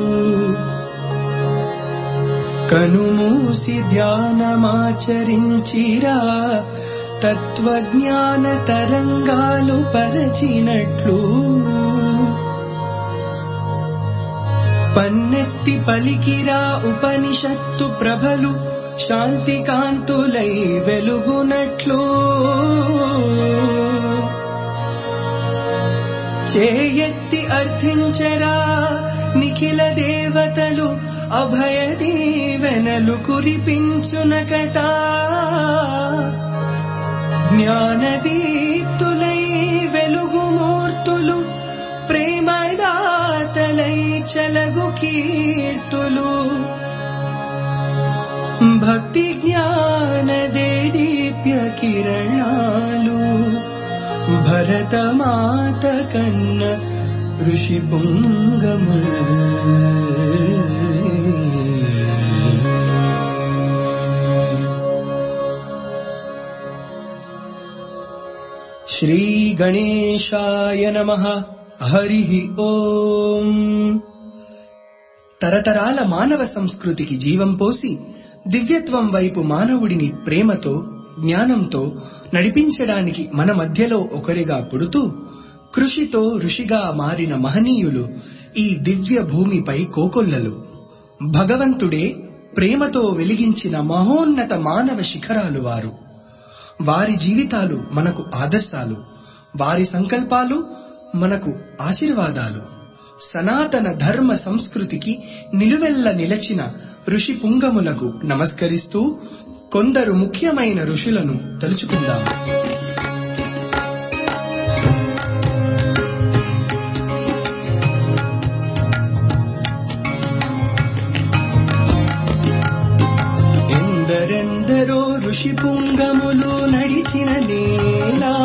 కనుమూసి ధ్యానమాచరించిరా తత్వజ్ఞాన తరంగాలు పరచినట్లు పన్నెత్తి పలికిరా ఉపనిషత్తు ప్రభలు శాంతి కాంతులై వెలుగునట్లు చేయెత్తి అర్థించరా నిఖిల దేవతలు అభయ దీవెనలు కురిపించునకట జ్ఞానదీప్తులై వెలుగుమూర్తులు ప్రేమదాతలై చలగు కీర్తులు భక్తి జ్ఞాన దేదీప్య కిరణాలు భరతమాత కన్న ఋషి పుంగము శ్రీ గణేశాయ నమ హరి ఓం తరతరాల మానవ సంస్కృతికి జీవం పోసి దివ్యత్వం వైపు మానవుడిని ప్రేమతో జ్ఞానంతో నడిపించడానికి మన మధ్యలో ఒకరిగా పుడుతూ కృషితో ఋషిగా మారిన మహనీయులు ఈ దివ్య భూమిపై కోకొల్లలు భగవంతుడే ప్రేమతో వెలిగించిన మహోన్నత మానవ శిఖరాలు వారు వారి జీవితాలు మనకు ఆదర్శాలు వారి సంకల్పాలు మనకు ఆశీర్వాదాలు సనాతన ధర్మ సంస్కృతికి నిలువెల్ల నిలచిన ఋషి పుంగములకు నమస్కరిస్తూ కొందరు ముఖ్యమైన ఋషులను తలుచుకుందాం ఎందరెందరో ఋషి పుంగములు నడిచిన నేలా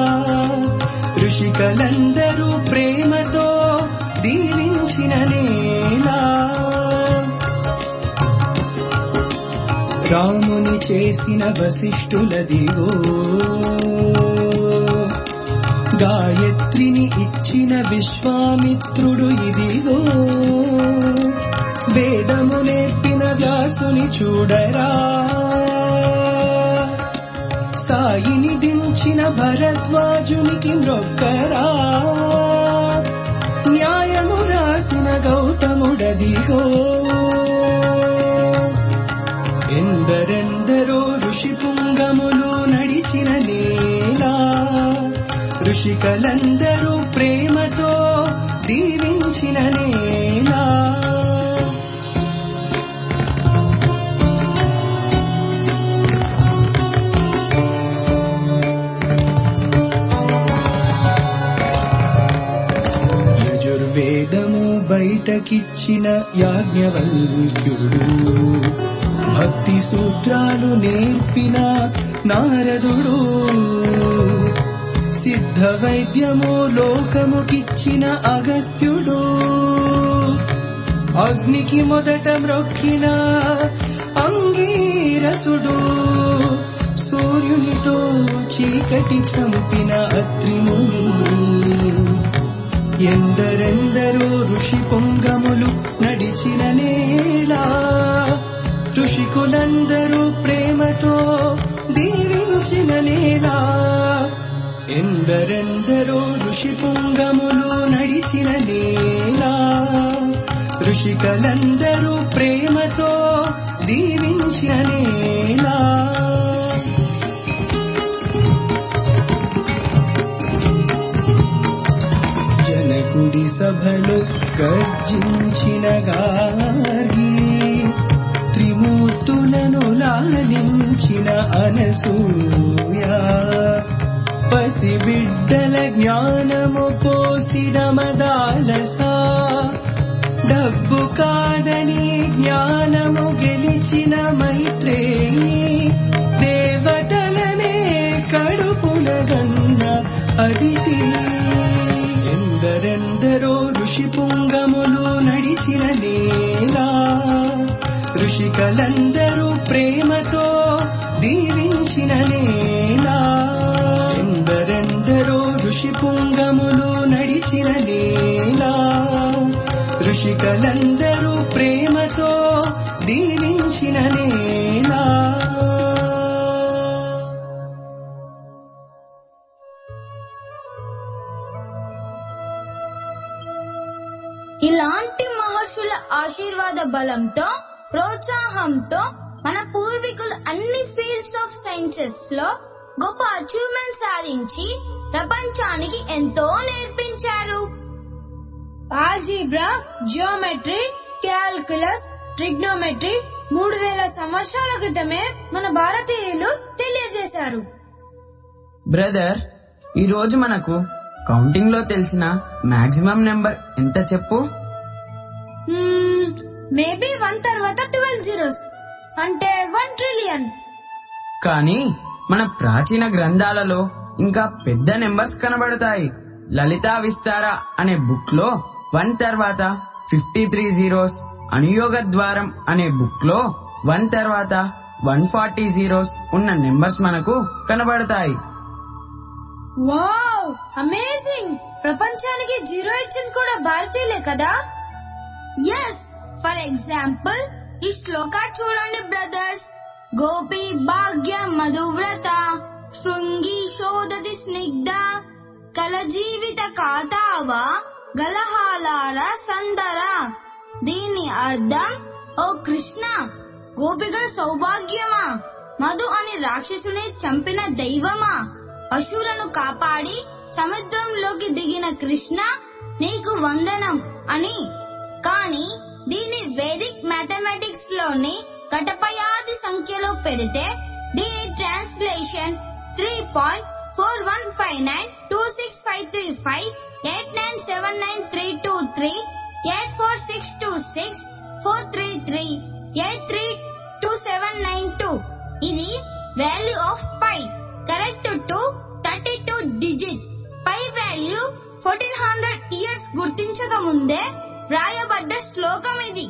ఋషికలందరూ ప్రేమతో దీవించిన నేలా రాముని చేసిన వశిష్ఠులదిగో గాయత్రిని ఇచ్చిన విశ్వామిత్రుడు ఇదిగో వేదము నేర్పిన వ్యాసుని చూడరా సాయిని దించిన భరద్వాజునికి మ్రొక్కరా న్యాయము రాసిన గౌతముడదిగో ఎందరెందరో ఋషి పుంగములు నడిచిన నేలా ఋషికలందరూ ప్రేమతో దీవించిన నేలా యజుర్వేదము బయటకిచ్చిన యాజ్ఞవల్క్యుడు భక్తి సూత్రాలు నేర్పిన నారదుడు సిద్ధ వైద్యము లోకముకిచ్చిన అగస్త్యుడు అగ్నికి మొదట మ్రొక్కిన అంగీరసుడు సూర్యునితో చీకటి చంపిన అత్రిముని ఎందరెందరో ఋషి పొంగములు నడిచిన నేల ఋషికులందరూ ప్రేమతో దీవించిన నేల ఎందరెందరో ఋషి పొంగములు నడిచిన నేల ఋషికలందరూ ప్రేమతో దీవించిన నేల జనకుడి సభలో గర్జించిన గార్గి త్రిమూర్తులను లాలించిన అనసూయ పసిబిడ్డల జ్ఞానము పోసిన మదాలస డబ్బు కాదని జ్ఞానము గెలిచిన మైత్రేయి దేవతలనే కడుపున గన్న అదితి ఎందరెందరో ఋషి పుంగములు నడిచిన నేల ఋషికలందరూ ప్రేమతో దీవించిన నేల ఎందరెందరో ఋషి పుంగములు నడిచిన నేల ఋషికలందరూ ప్రేమతో దీవించిన నేల ఇలాంటి మహర్షుల ఆశీర్వాద బలంతో ప్రోత్సాహంతో మన పూర్వీకులు అన్ని ఫీల్డ్స్ ఆఫ్ సైన్సెస్ లో గొప్ప అచీవ్మెంట్ సాధించి ప్రపంచానికి ఎంతో నేర్పించారు ఆల్జీబ్రా జియోమెట్రీ క్యాల్కులస్ ట్రిగ్నోమెట్రీ మూడు వేల సంవత్సరాల క్రితమే మన భారతీయులు తెలియజేశారు బ్రదర్ ఈ రోజు మనకు కౌంటింగ్ లో తెలిసిన మాక్సిమం నెంబర్ ఎంత చెప్పు మేబీ వన్ తర్వాత ట్వెల్వ్ జీరోస్ అంటే వన్ ట్రిలియన్ కానీ మన ప్రాచీన గ్రంథాలలో ఇంకా పెద్ద నెంబర్స్ కనబడతాయి లలితా విస్తార అనే బుక్ లో వన్ తర్వాత ఫిఫ్టీ త్రీ జీరోస్ అనుయోగ ద్వారం అనే బుక్ లో వన్ తర్వాత వన్ ఫార్టీ జీరోస్ ఉన్న నెంబర్స్ మనకు కనబడతాయి వావ్ అమేజింగ్ ప్రపంచానికి జీరో ఇచ్చింది కూడా భారతీయులే కదా ఎస్ ఫర్ ఎగ్జాంపుల్ ఈ శ్లోక చూడండి బ్రదర్స్ గోపి భాగ్య మధువ్రత శృంగి శోధతి స్నిగ్ధ కల జీవిత కాతావ గలహాలార సందర దీని అర్థం ఓ కృష్ణ గోపికల సౌభాగ్యమా మధు అని రాక్షసుని చంపిన దైవమా పశువులను కాపాడి సముద్రంలోకి దిగిన కృష్ణ నీకు వందనం అని కానీ దీని వేదిక్ మ్యాథమెటిక్స్ లోని ఘటపయాది సంఖ్యలో పెడితే దీని translation three point four one five nine two six five three five eight nine seven nine three two three eight four six two six four three three eight three two seven nine two ఇది value of pi correct to thirty two digit pi value fourteen hundred years గుర్తించక ముందే రాయబడ్డ శ్లోకం ఇది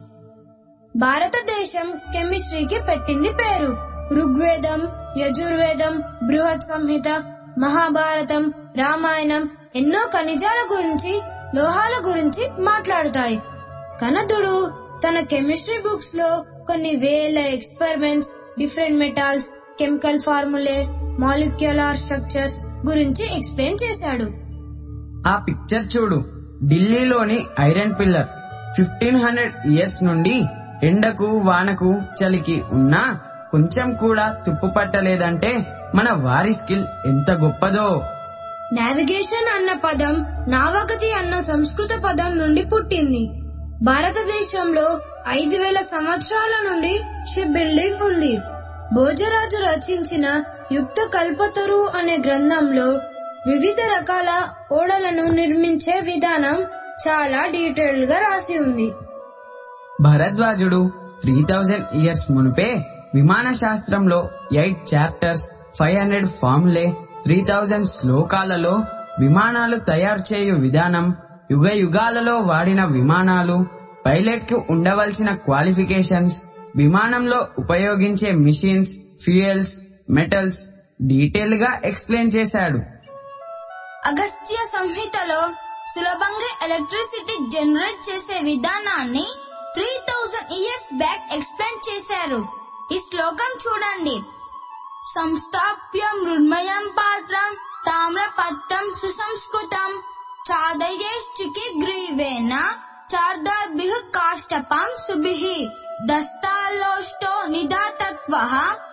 భారతదేశం కెమిస్ట్రీకి పెట్టింది పేరు ఋగ్వేదం యజుర్వేదం బృహత్ సంహిత మహాభారతం రామాయణం ఎన్నో ఖనిజాల గురించి లోహాల గురించి మాట్లాడుతాయి కనదుడు తన కెమిస్ట్రీ బుక్స్ లో కొన్ని వేల experiments different metals chemical formulae molecular structures గురించి ఎక్స్ప్లెయిన్ చేశాడు ఆ పిక్చర్ చూడు ఢిల్లీలోని iron pillar fifteen hundred years నుండి ఎండకు వానకు చలికి ఉన్నా కొంచెం కూడా తుప్పు పట్టలేదంటే మన వారి స్కిల్ ఎంత గొప్పదో నావిగేషన్ అన్న పదం నావగతి అన్న సంస్కృత పదం నుండి పుట్టింది భారతదేశంలో ఐదు వేల సంవత్సరాల నుండి షిప్ బిల్డింగ్ ఉంది భోజరాజు రచించిన యుక్త కల్పతరు అనే గ్రంథంలో వివిధ రకాల ఓడలను నిర్మించే విధానం చాలా డీటెయిల్డ్ గా రాసి ఉంది భరద్వాజుడు త్రీ థౌజండ్ ఇయర్స్ మునిపే విమాన శాస్త్రంలో eight chapters five hundred formulae three thousand శ్లోకాలలో విమానాలు తయారు చేయు విధానం యుగ యుగాలలో వాడిన విమానాలు పైలట్ కు ఉండవలసిన క్వాలిఫికేషన్స్ విమానంలో ఉపయోగించే మిషన్స్ ఫ్యూయల్స్ మెటల్స్ డీటెయిల్ గా ఎక్స్ప్లెయిన్ చేశాడు అగస్త్య సంహితలో సులభంగా ఎలక్ట్రిసిటీ జనరేట్ చేసే విధానాన్ని three thousand years back explain చేశారు ఈ శ్లోకం చూడండి సంస్థాప్య మృన్మయం పాత్రం తామ్రపత్రం సుసంస్కృతం చాదయేశ్చికి గ్రీవేన చార్దాభిః కాష్టపం సుభిః దస్తాలోష్టో నిదాతత్వః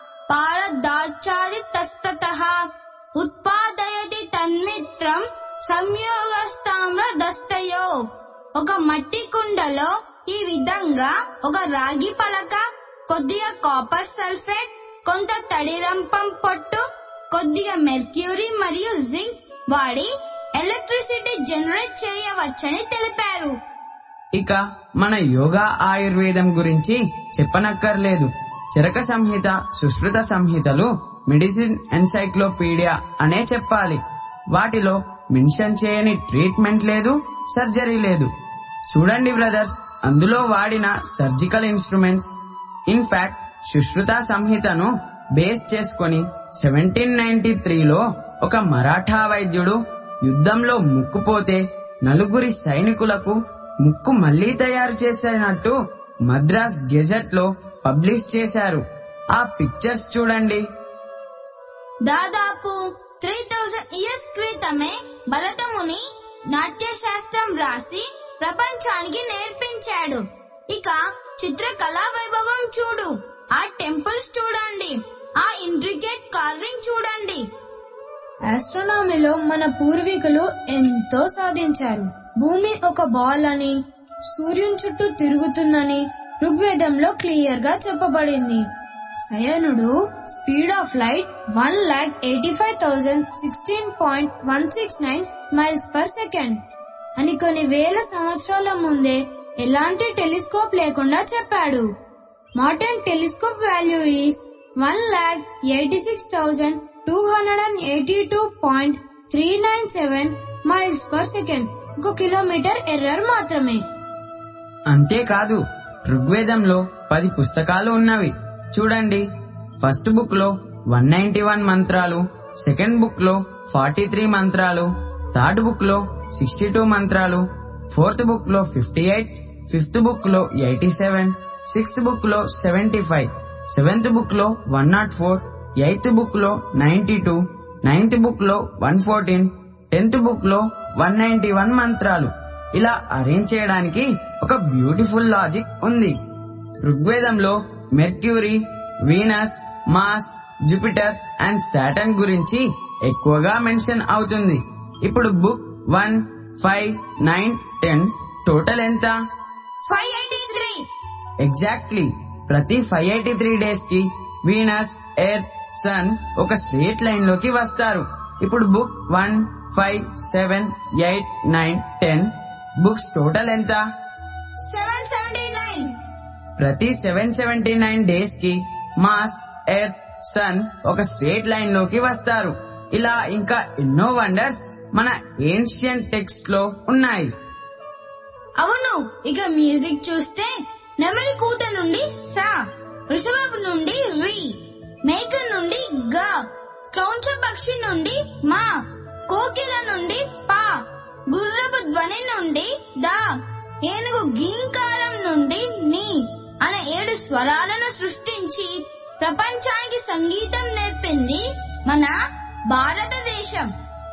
పారదాచారి తస్తతః ఉత్పాదయతి తన్మిత్రం సంయోగస్తామ్ర దస్తయో ఒక మట్టి కుండలో ఈ విధంగా ఒక రాగి పలక కొద్దిగా కాపర్ సల్ఫేట్ కొంత తడి రంపం పొట్టు కొద్దిగా మెర్క్యూరీ మరియు జింక్ వాడి ఎలక్ట్రిసిటీ జనరేట్ చేయవచ్చని తెలిపారు ఇక మన యోగా ఆయుర్వేదం గురించి చెప్పనక్కర్లేదు చరక సంహిత సుశ్రుత సంహితలు మెడిసిన్ ఎన్సైక్లోపీడియా అనే చెప్పాలి వాటిలో మెన్షన్ చేయని ట్రీట్మెంట్ లేదు సర్జరీ లేదు చూడండి బ్రదర్స్ అందులో వాడిన సర్జికల్ ఇన్స్ట్రుమెంట్స్ ఇన్ఫాక్ట్ సుశ్రుత సంహితను బేస్ చేసుకొని సెవెంటీన్ నైన్టీ త్రీలో ఒక మరాఠా వైద్యుడు యుద్ధంలో ముక్కుపోతే నలుగురి సైనికులకు ముక్కు మళ్లీ తయారు చేసినట్టు మద్రాస్ గెజెట్ లో పబ్లిష్ చేశారు ఆ పిక్చర్స్ చూడండి దాదాపు త్రీ థౌజండ్ ఇయర్స్ క్రితమే భరతముని నాట్యశాస్త్రం రాసి ప్రపంచానికి నేర్పించాడు ఇక చిత్రకళా వైభవం చూడు ఆ టెంపుల్స్ చూడండి ఆ ఇంట్రికేట్ కార్వింగ్ చూడండి ఆస్ట్రోనామీలో మన పూర్వీకులు ఎంతో సాధించారు భూమి ఒక బాల్ అని సూర్యుని చుట్టూ తిరుగుతుందని ఋగ్వేదంలో క్లియర్ గా చెప్పబడింది సయనుడు speed of light one lakh eighty five thousand sixteen point one six nine miles per second అని కొన్ని వేల సంవత్సరాల ముందే ఎలాంటి టెలిస్కోప్ లేకుండా చెప్పాడు modern telescope value is one lakh eighty six thousand two hundred and eighty two point three nine seven miles per second ఒక kilometre error మాత్రమే అంతేకాదు ఋగ్వేదంలో పది పుస్తకాలు ఉన్నవి చూడండి ఫస్ట్ బుక్ లో వన్ నైన్టీ వన్ మంత్రాలు సెకండ్ బుక్ లో ఫార్టీ త్రీ మంత్రాలు థర్డ్ బుక్ లో సిక్స్టీ టూ మంత్రాలు ఫోర్త్ బుక్ లో ఫిఫ్టీ ఎయిట్ ఫిఫ్త్ బుక్ లో ఎయిటీ సెవెన్ సిక్స్త్ బుక్ లో సెవెంటీ ఫైవ్ సెవెంత్ బుక్ లో one nought four eighth book లో నైన్టీ టూ నైన్త్ బుక్ లో వన్ ఫోర్టీన్ టెన్త్ బుక్ లో one ninety one మంత్రాలు ఇలా అరేంజ్ చేయడానికి ఒక బ్యూటిఫుల్ లాజిక్ ఉంది ఋగ్వేదంలో Mercury Venus Mars Jupiter and Saturn గురించి ఎక్కువగా మెన్షన్ అవుతుంది ఇప్పుడు book one five nine ten total ఎంత ఫైవ్ ఎయిటీ త్రీ ఎగ్జాక్ట్లీ ప్రతి ఫైవ్ ఎయిటీ త్రీ డేస్ కి వీనస్ ఎర్త్ సన్ ఒక స్ట్రేట్ లైన్ లోకి వస్తారు ఇప్పుడు book one five seven eight nine ten books total ఎంత సెవెన్ సెవెంటీ నైన్ ప్రతి seven seventy nine days కి మాస్ ఎర్త్ సన్ ఒక స్ట్రేట్ లైన్ లోకి వస్తారు ఇలా ఇంకా ఎన్నో వండర్స్ మన ఏన్షియన్ టెక్స్ట్ లో ఉన్నాయి అవును ఇక మ్యూజిక్ చూస్తే నెమలి కూట నుండి సా వృషభపు నుండి రి మేక నుండి గ క్రౌంచ పక్షి నుండి మా కోకిల నుండి పా గుర్రపు ధ్వని నుండి ద ఏనుగు గీంకారం నుండి నీ అనే ఏడు స్వరాలను సృష్టించి ప్రపంచానికి సంగీతం నేర్పింది మన భారతదేశం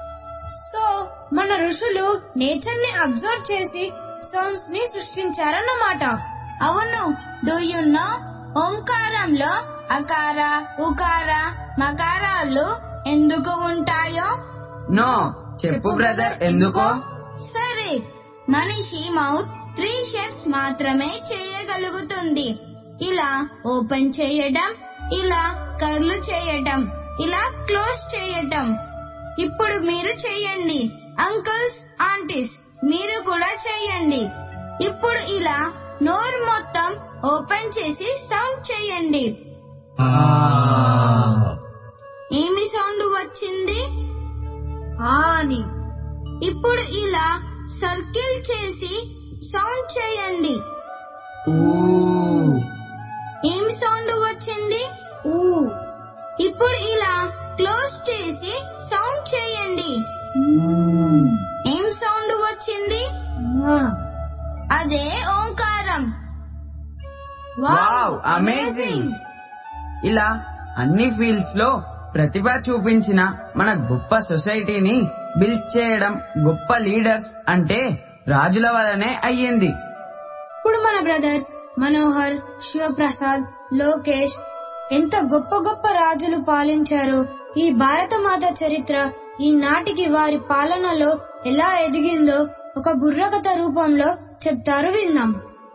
సో మన ఋషులు నేచర్ ని అబ్జర్వ్ చేసి సౌండ్స్ ని సృష్టించారన్నమాట అవును డూ యు నో ఓంకారంలో అకార ఉకార మకారాలు ఎందుకు ఉంటాయో నో చెప్పు బ్రదర్ ఎందుకో సరే మనిషి మౌత్ త్రీ షేప్స్ మాత్రమే చేయగలుగుతుంది ఇలా ఓపెన్ చేయడం ఇలా కర్లు చేయడం ఇలా క్లోజ్ చేయడం ఇప్పుడు మీరు చేయండి అంకుల్స్ ఆంటీస్ మీరు కూడా చేయండి ఇప్పుడు ఇలా నోరు మొత్తం ఓపెన్ చేసి సౌండ్ చేయండి ఏమి సౌండ్ వచ్చింది ఆ అని ఇప్పుడు ఇలా సర్కిల్ చేసి సౌండ్ చేయండి ఏమి సౌండ్ వచ్చింది ఊ ఇప్పుడు ఇలా క్లోజ్ చేసి సౌండ్ చేయండి ఏం సౌండ్ వచ్చింది వచ్చింది అదే ఓంకారం వావ్ అమేజింగ్ ఇలా అన్ని ఫీల్డ్స్ లో ప్రతిభ చూపించిన మన గొప్ప సొసైటీని బిల్డ్ చేయడం గొప్ప లీడర్స్ అంటే రాజుల వలనే అయ్యింది ఇప్పుడు మన బ్రదర్స్ మనోహర్ శివప్రసాద్ లోకేష్ ఎంత గొప్ప గొప్ప రాజులు పాలించారో ఈ భారత మాత చరిత్ర ఈనాటికి వారి పాలనలో ఎలా ఎదిగిందో ఒక బుర్రకథ రూపంలో చెప్తారు విందాం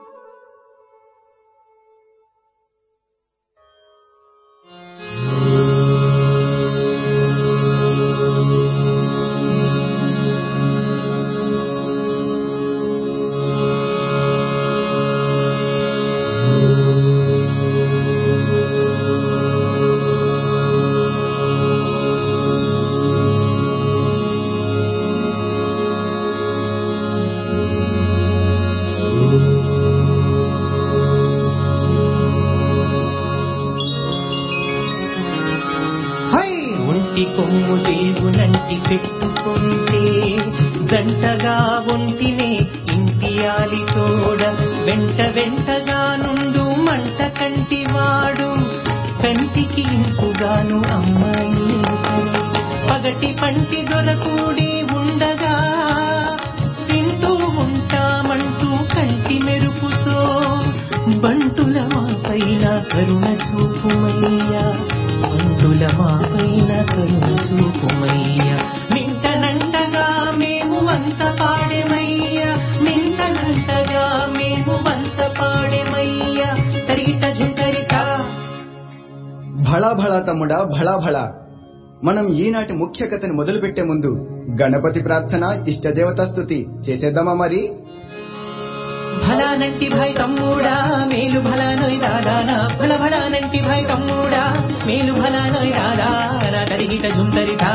హై ఒంటి కొమ్ము దేవునంటి పెట్టుకుంటే జంటగా ఒంటినే ఇంటియాలి తోడ వెంట వెంటగా నుండు మంట కంటివాడు కంటికి ఇంపుగాను అమ్మాయి పగటి పంటి దొరకూడి ఉండగా తింటూ ఉంటామంటూ కంటి మెరుపుతో బంటుల మా పైన కరుణ చూపుమయ్యా బంటుల మా పైన కరుణ చూపుమయ్యా మింటనంటగా మేము వంత పాడేమయ్యా మింటనంటగా మేము వంత పాడేమయ్యా తరిగిట జుంకరిట భళా భళా తమ్ముడా భళా భళా మనం ఈనాటి ముఖ్య కథని మొదలుపెట్టే ముందు గణపతి ప్రార్థన ఇష్టదేవతా స్తుతి చేసేద్దామా మరి భలానంటి భాయ్ తమ్ముడా మేలు భలానోయ్ దాదానా భల భలానంటి భాయ్ తమ్ముడా మేలు భలానోయ్ దాదానా తరిగిట జుంకరిట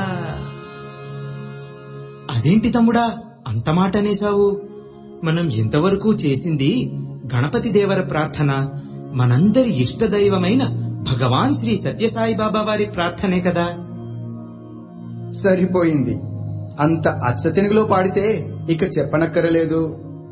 అదేంటి తమ్ముడా అంత మాట అనేసావు మనం ఎంతవరకు చేసింది గణపతి దేవర ప్రార్థన మనందరి ఇష్ట దైవమైన భగవాన్ శ్రీ సత్యసాయి బాబా వారి ప్రార్థనే కదా సరిపోయింది అంత అచ్చతెనుగులో పాడితే ఇక చెప్పనక్కరలేదు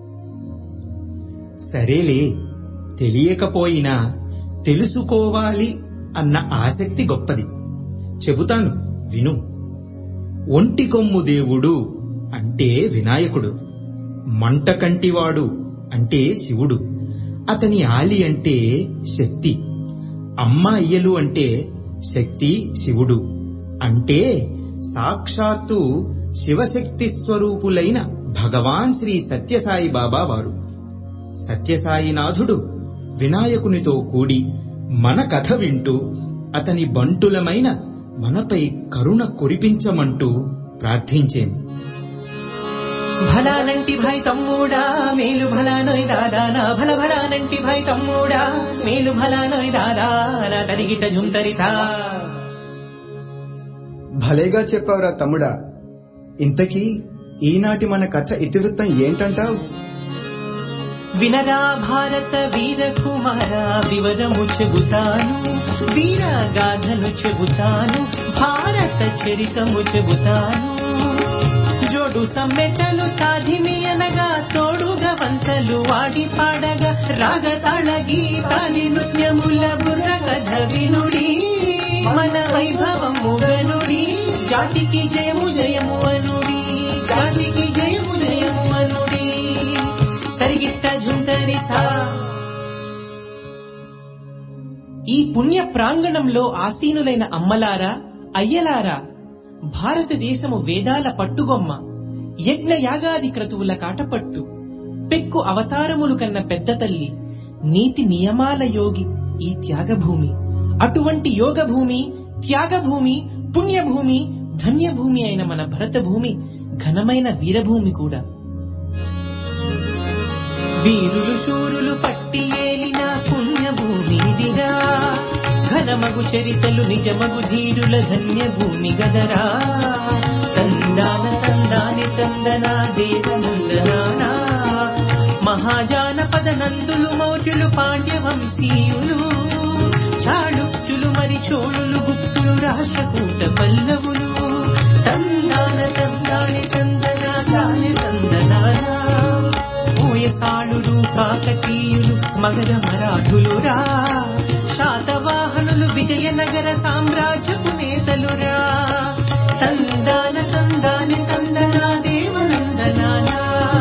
సరేలే తెలియకపోయినా తెలుసుకోవాలి అన్న ఆసక్తి గొప్పది చెబుతాను విను ఒంటి కొమ్ము దేవుడు అంటే వినాయకుడు మంట కంటివాడు అంటే శివుడు అతని ఆలి అంటే శక్తి అమ్మాయిలు అంటే శక్తి శివుడు అంటే సాక్షాత్తు శివశక్తి స్వరూపులైన భగవాన్ శ్రీ సత్యసాయి బాబా వారు సత్యసాయినాథుడు వినాయకునితో కూడి మన కథ వింటూ అతని బంటులమైన మనపై కరుణ కురిపించమంటూ ప్రార్థించేం భలానంటి భాయ్ తమ్ముడా మేలు భలానోయ్ దాదానా భల భలానంటి భాయ్ తమ్ముడా మేలు భలానోయ్ దాదానా తరిగిట జుంకరిట భలేగా చెప్పావురా తమ్ముడా ఇంతకీ ఈనాటి మన కథ ఇతివృత్తం ఏంటంటావు వినరా భారత వీర కుమార వివరము చెబుతాను వీరగాథను చెబుతాను భారత చరితము చెబుతాను జోడు సమ్మెటలు సాధిమి అనగా తోడుగా వంతలు వాడి పాడగా రాగతాళ గీతాలి నృత్యముల బుర్ర కథ వినుడి మన వైభవము గనుడి జాతికి జయము జయము అనుడి జాతికి జయము జయము అనుడి తరిగిట్ట జుంటరిత ఈ పుణ్య ప్రాంగణంలో ఆసీనులైన అమ్మలారా అయ్యలారా భారతదేశము వేదాల పట్టుగొమ్మ యజ్ఞ యాగాది క్రతువుల కాటపట్టు పెక్కు అవతారములు కన్న పెద్ద తల్లి నీతి నియమాల యోగి ఈ త్యాగభూమి అటువంటి యోగ భూమి త్యాగభూమి పుణ్యభూమి ధన్యభూమి అయిన మన భరత భూమి ఘనమైన వీరభూమి కూడా వీరులు శూరులు పట్టి ఏలిన పుణ్యభూమి ఇదిరా ఘనమగు చరితలు నిజమగు ధీరుల ధన్యభూమి గదరా తందాన తందాని తందనా దేవనందనానా మహాజానపద నందులు మౌర్యులు పాండ్యవంశీయులు చాళుక్యులు మరి చోళులు గుప్తులు రాష్ట్రకూట పల్లవులు తందాన తందాని తందనా తాని తందన సాగర మరాఠులురా శాతవాహనులు విజయనగర సామ్రాజ్యపు నేతలురా తందాన తందాని తందనా దేవనందనానా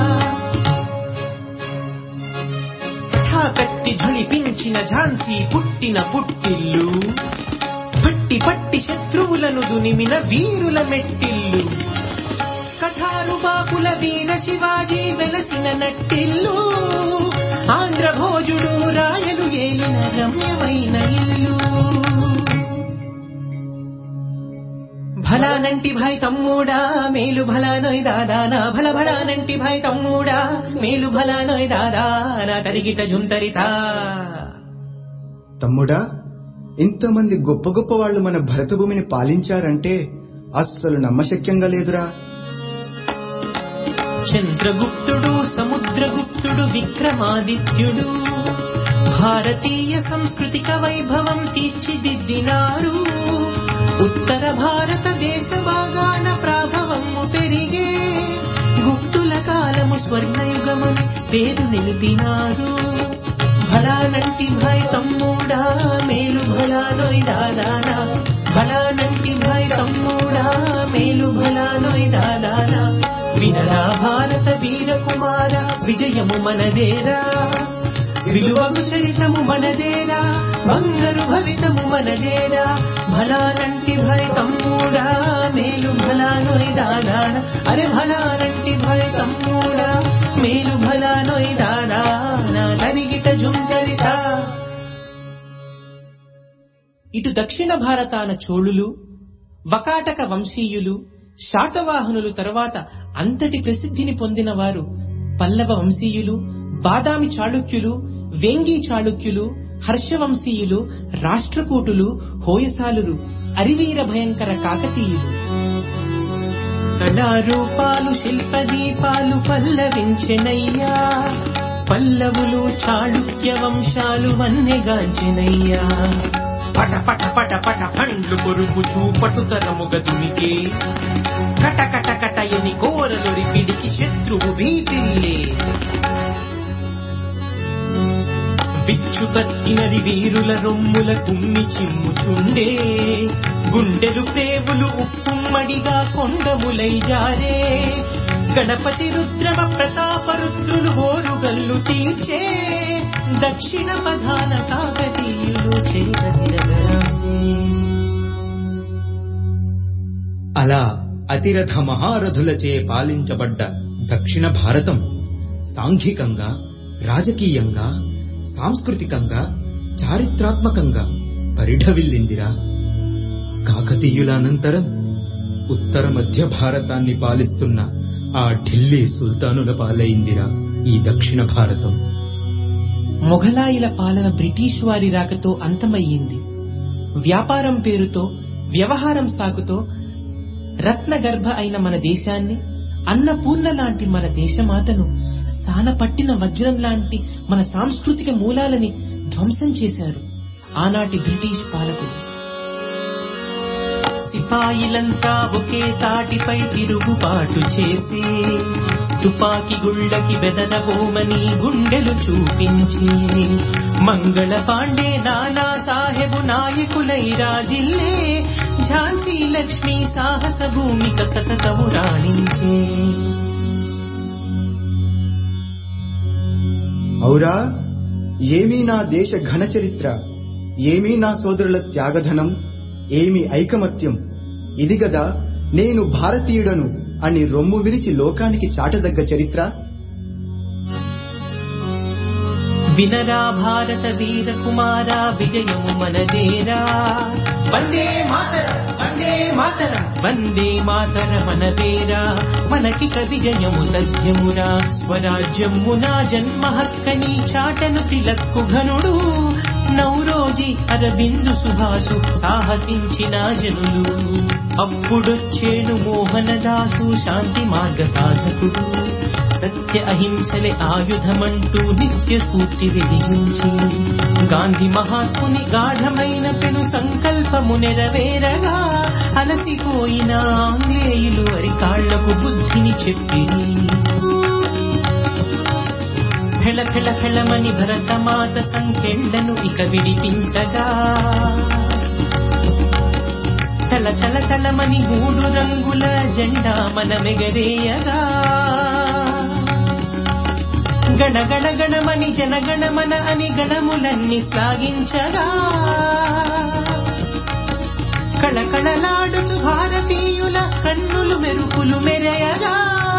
కట్టి ఝళిపించిన ఝాన్సీ పుట్టిన పుట్టిల్లు పట్టి పట్టి శత్రువులను దునిమిన వీరుల మెట్టిల్లు కఠారు బాపుల వీర శివాజీ వెలసిన నట్టిల్లు ఆంధ్ర భోజుడు రాయలు ఏలిన రమ్యమైన ఇల్లు భలానంటి భాయ్ తమ్ముడా మేలు భలానోయ్ దాదానా భల భలానంటి భాయ్ తమ్ముడా మేలు భలానోయ్ దాదానా తరిగిట జుంతరితా తమ్ముడా ఇంతమంది గొప్ప గొప్ప వాళ్ళు మన భరత భూమిని పాలించారంటే అస్సలు నమ్మశక్యంగా లేదురా చంద్రగుప్తుడు సముద్రగుప్తుడు విక్రమాదిత్యుడు భారతీయ సాంస్కృతిక వైభవం తీర్చిదిద్దినారు ఉత్తర భారతదేశ భాగాన ప్రాభవము పెరిగే గుప్తుల కాలము స్వర్ణయుగమని పేరు నిలిపినారు భలానంటి భాయ్ తమ్ముడా మేలు భలానోయ్ దాదానా భలానంటి భాయ్ తమ్ముడా మేలు భలానోయ్ దాదానా వినరా భారత వీర కుమార విజయము మనదేరా విలువగు చరితము మనదేరా బంగారు భవితము మనదేరా భలానంటి భయ తమ్ముడా మేలు భలానోయ్ దాదాడ అరే భలానంటి భయ తమ్ముడా మేలు భలానోయ్ దాదాన తరిగిట జుంకరిత ఇటు దక్షిణ భారతాన చోళులు వకాటక వంశీయులు శాతవాహనులు తర్వాత అంతటి ప్రసిద్ధిని పొందిన వారు పల్లవ వంశీయులు బాదామి చాళుక్యులు వేంగి చాళుక్యులు హర్షవంశీయులు రాష్ట్రకూటులు హోయసాలులు అరివీర భయంకర కాకతీయులు కళారూపాలు శిల్పదీపాలు పల్లవించెనయ్యా పల్లవులు చాళుక్య వంశాలు వన్నెగాంచెనయ్యా పట పట పట పట పండ్లు కొరుకుచూ పటుతరముగ దుమికే కట కట కట ఎని కోరలొరి పిడికి శత్రువు భీతిల్లే విచ్చుకత్తినది వీరుల రొమ్ముల కుమ్మి చిమ్ముచుండే గుండెలు ప్రేవులు ఉప్పుమ్మడిగా కొండములై జారే గణపతి రుద్రమ ప్రతాప రుద్రులు ఓరుగల్లు తీర్చే దక్షిణ ప్రధాన కాకతీయులు చేరదిరగరాసే అలా అతిరథ మహారథులచే పాలించబడ్డ దక్షిణ భారతం సాంఘికంగా రాజకీయంగా సాంస్కృతికంగా చారిత్రాత్మకంగా పరిఢవిల్లిందిరా కాకతీయుల అనంతరం ఉత్తర మధ్య భారతాన్ని పాలిస్తున్న ఆ ఢిల్లీ సుల్తానుల పాలైందిరా ఈ దక్షిణ భారతం మొఘలాయిల పాలన బ్రిటిష్ వారి రాకతో అంతమయ్యింది వ్యాపారం పేరుతో వ్యవహారం సాకుతో రత్నగర్భ అయిన మన దేశాన్ని అన్నపూర్ణ లాంటి మన దేశమాతను సానపట్టిన వజ్రం లాంటి మన సాంస్కృతిక మూలాలని ధ్వంసం చేశారు ఆనాటి బ్రిటిష్ పాలకులు సిపాయిలంతా ఒకే తాటిపై తిరుగుబాటు చేసి తుపాకి గుళ్ళకి బెదరబోమని గుండెలు చూపించి మంగళ పాండే నానా సాహెబు నాయకులై రాజిల్లే ఝాన్సీ లక్ష్మి సాహస భూమిక సతతము రాణించే ఔరా ఏమీ నా దేశ ఘన చరిత్ర ఏమీ నా సోదరుల త్యాగధనం ఏమి ఐకమత్యం ఇది గదా నేను భారతీయుడను అని రొమ్ము విరిచి లోకానికి చాటదగ్గ చరిత్ర వినరా భారత వీర కుమార విజయము మనదేరా వందే మాతరం వందే మాతరం వందే మాతర మనదేరా మనకిక విజయము తథ్యమురా స్వరాజ్యమునా జన్మ హక్కని చాటను తిలక్కు ఘనుడు నౌరోజీ అరబిందు సుభాసు సాహసించిన జనులు అప్పుడొచ్చేను మోహనదాసు శాంతి మార్గ సాధకుడు సత్య అహింసలే ఆయుధమంటూ నిత్య స్ఫూర్తి వెలిగించి గాంధీ మహాత్ముని గాఢమైన పెను సంకల్పము నెరవేరగా అలసిపోయిన ఆంగ్లేయులు అరికాళ్లకు బుద్ధిని చెప్పి ఫెళ ఫెళ ఫెళమని భరతమాత సంకెళ్ళను ఇక విడిపించగా తల తల తలమని మూడు రంగుల జెండా మనమెగరేయగా గణ గణ గణమని జనగణమన అని గణములన్నీ సాగించగా కళకళలాడుచు భారతీయుల కన్నులు మెరుపులు మెరయగా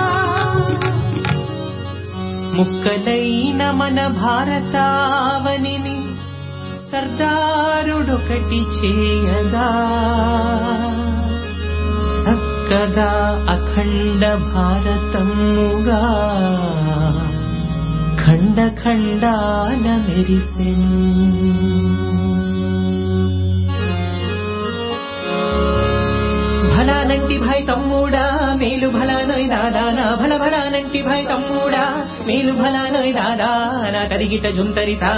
ముక్కలైన మన భారతావనిని సర్దారుడొకటి చేయగా చక్కగా అఖండ భారతముగా ఖండ ఖండాల మెరిసెన్ భలానంటి భాయ్ తమ్ముడా మేలు భలానోయ్ దాదా నా భల భలానంటి భాయ్ తమ్ముడా మేలు భలానోయ్ దాదా నా తరిగిట జుంతరితా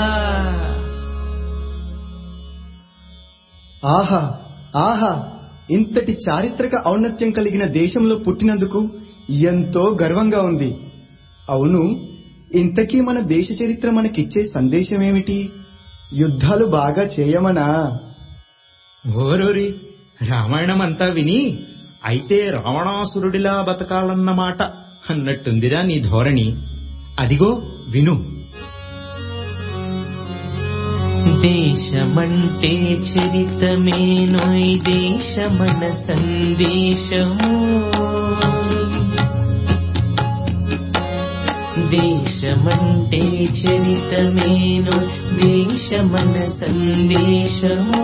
ఆహా ఆహా ఇంతటి చారిత్రక ఔన్నత్యం కలిగిన దేశంలో పుట్టినందుకు ఎంతో గర్వంగా ఉంది అవును ఇంతకీ మన దేశ చరిత్ర మనకిచ్చే సందేశం ఏమిటి యుద్ధాలు బాగా చేయమనా ఓరోరి రామాయణం అంతా విని అయితే రావణాసురుడిలా బతకాలన్నమాట అన్నట్టుందిరా నీ ధోరణి అదిగో విను దేశమంటే చరితమేనోయ్ దేశమన సందేశము దేశమంటే చరితమేను దేశమన సందేశము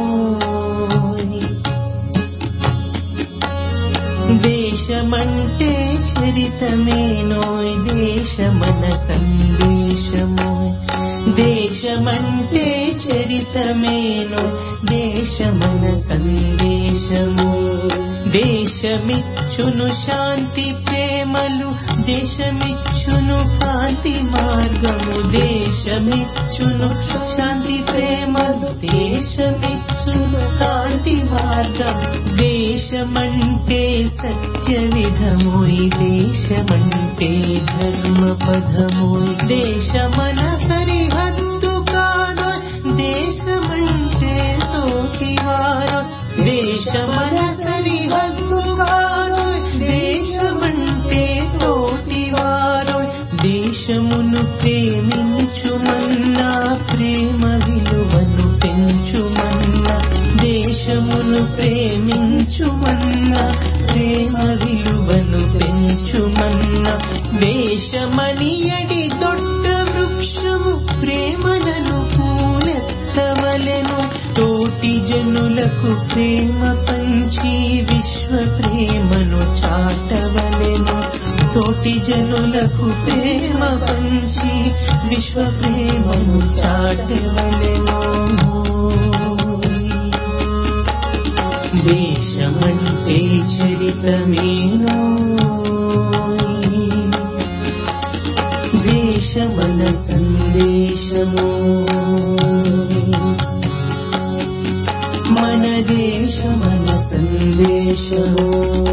దేశమంటే చరితమేనోయ్ దేశమన సందేశము దేశమంటే చరితమేను దేశమన సందేశము దేశమిచ్చును శాంతి ప్రేమలు దేశమిచ్చును కాంతి మార్గము దేశమిచ్చును శాంతి ప్రేమలు దేశమిచ్చును కాంతి మార్గం దేశమంటే సత్య విధమోయ్ దేశమంటే ధర్మ పదమోయ్ దేశమన సరిహద్దు కాదు దేశమంటే తోటివారు దేశమన సరిహద్దు కాదు దేశమంటే తోటివారు దేశమును ప్రేమించుమన్నా ప్రేమ విలువను పెంచుమన్నా దేశమును ప్రేమించుమన్నా ప్రేమ విలువను పెంచుమన్నా దేశమనియడి దొడ్డ వృక్షము ప్రేమలను పూలెత్తవలెను తోటి జనులకు ప్రేమ పంచి విశ్వ ప్రేమను చాటవలెను తోటి జనులకు ప్రేమ పంచి విశ్వ ప్రేమను చాటవలెను దేశమంటే చరితమేనో దేశమన సందేశము మన దేశమన సందేశము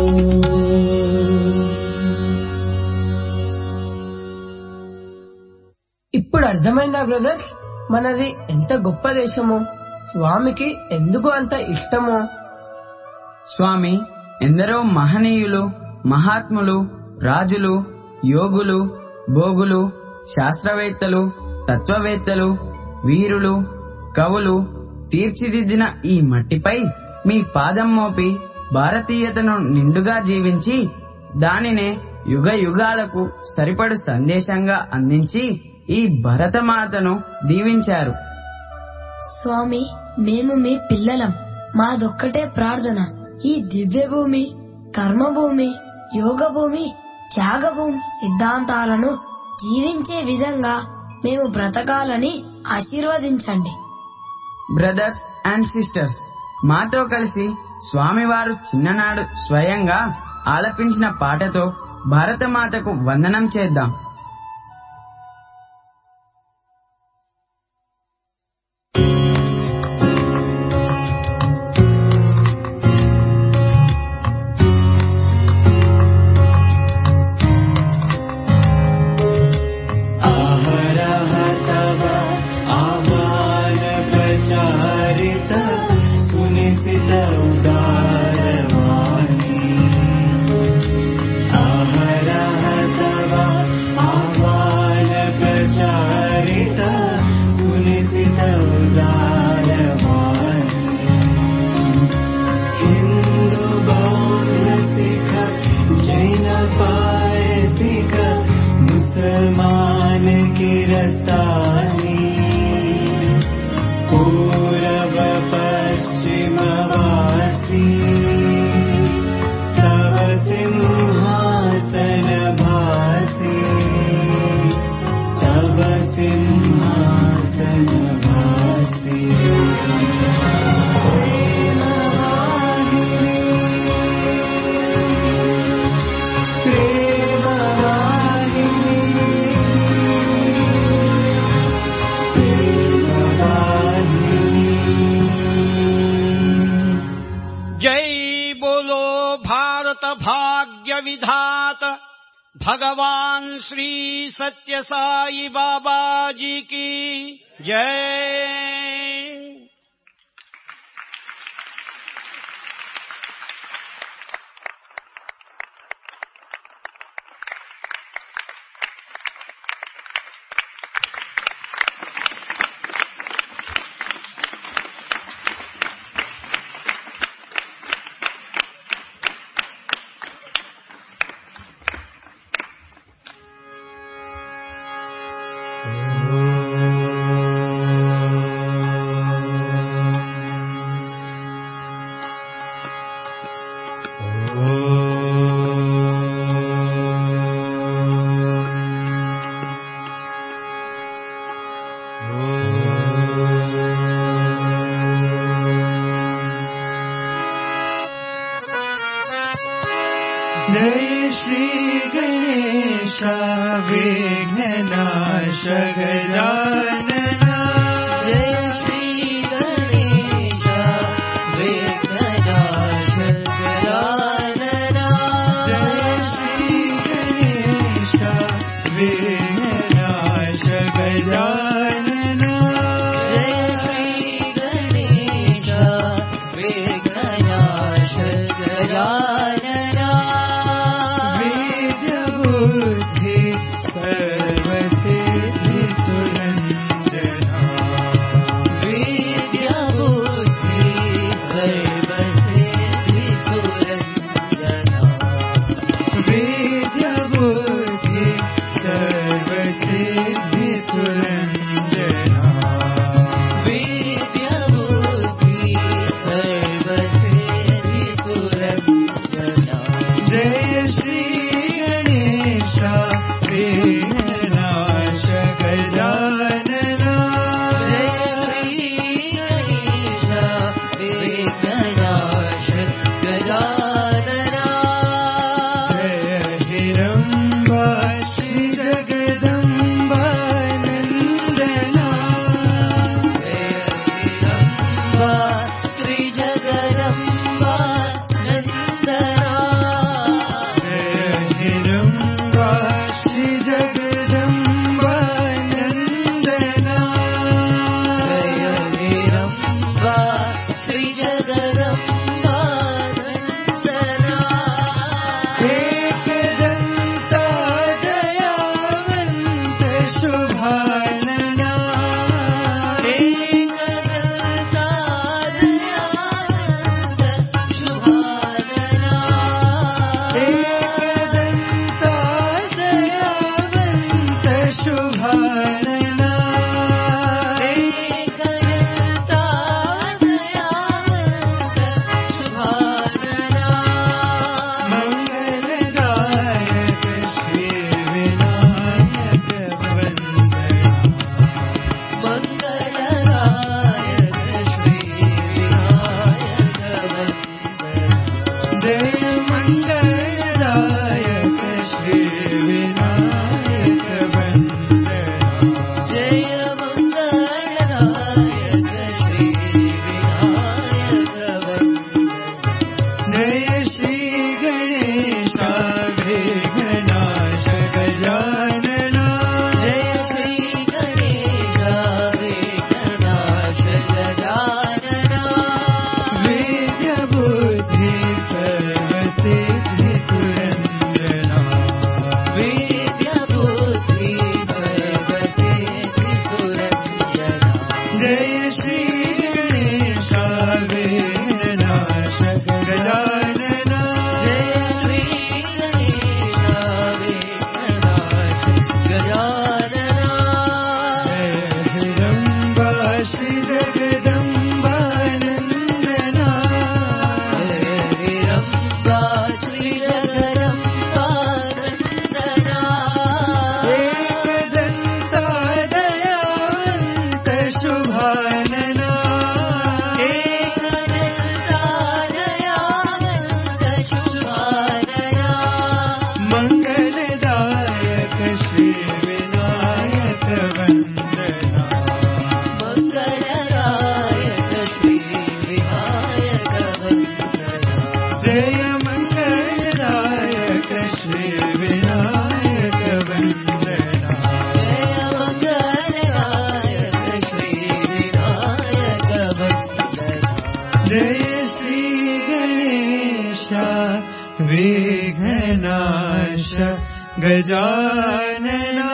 ఇప్పుడు అర్థమైందా బ్రదర్స్ మనది ఎంత గొప్ప దేశమో స్వామికి ఎందుకు అంత ఇష్టమో స్వామి ఎందరో మహనీయులు మహాత్ములు రాజులు యోగులు భోగులు శాస్త్రవేత్తలు తత్వవేత్తలు వీరులు కవులు తీర్చిదిద్దిన ఈ మట్టిపై మీ పాదం మోపి భారతీయతను నిండుగా జీవించి దానినే యుగ యుగాలకు సరిపడు సందేశంగా అందించి ఈ భరతమాతను దీవించారు స్వామి మేము మీ పిల్లలం మాదొక్కటే ప్రార్థన ఈ దివ్య భూమి కర్మభూమి యోగ భూమి త్యాగ భూమి సిద్ధాంతాలను జీవించే విధంగా మేము బ్రతకాలని ఆశీర్వదించండి బ్రదర్స్ అండ్ సిస్టర్స్ మాతో కలిసి స్వామివారు చిన్ననాడు స్వయంగా ఆలపించిన పాటతో భారతమాతకు వందనం చేద్దాం ఆహర बोलो भारत भाग्य विधात भगवान श्री सत्य साई बाबा जी की जय जय श्री गणेश विघ्ननाश गजानना जय श्री गणेश विघ्ननाश गजानना जय श्री गणेश विघ्ननाश गजानना जय श्री गणेश विघ्ननाश गजानना वेद बुद्धि सर्वसिद्धि सुरञ्जना विद्या बुद्धि सर्वसिद्धि सुरञ्जना वेद बुद्धि सर्वसिद्धि सुरञ्जना विद्या बुद्धि सर्वसिद्धि सुरञ्जना जय श्री गणेश विघ्ननाश गजानना जय श्री गणेश विघ्ननाश गजानना जय हिरम्बा श्री जगदम्बा नन्दना जगदम्बा श्री जगदम्बा नन्दना जय हिरम्बा श्री जगदम्बा नन्दना जय निरम्बा श्री जगदम्बा नन्दना एकदन्ता दयावन्त शुभानना एकदन्ता दयावन्त शुभानना एकदन्ता दयावन्त शुभानना एकदन्ता दयावन्त शुभानना मङ्गलदायक श्री विनायक वन्दना मङ्गलदायक श्री विनायक वन्दना जय मङ्गलदायक श्री विनायक वन्दना जय मङ्गलदायक श्री विनायक वन्दना जय श्री गणेश विघ्नाश गजानना जय श्री गणेश विघ्ननाश गजानना वेद्य बुद्धि सर्वसिद्धि सुरञ्जना विद्या बुद्धि सर्वसिद्धि सुरञ्जना जय श्री गणेश विघ्नाश गजानना जय श्री गणेश विघ्ननाश गजानना जय हिरम्बा श्री जगदम्बा नन्दना जय निरम्बा श्री जगदम्बा नन्दना एकदन्ता दयावन्त शुभानना एकदन्ता दयावन्त शुभानना मङ्गलदायक श्री विनायक वन्दना मङ्गलदायक श्री विनायक वन्दना जय मङ्गलदायक श्री विनायक वन्दना जय मङ्गलदायक श्री विनायक वन्दना जय श्री गणेश विघ्नाश गजानना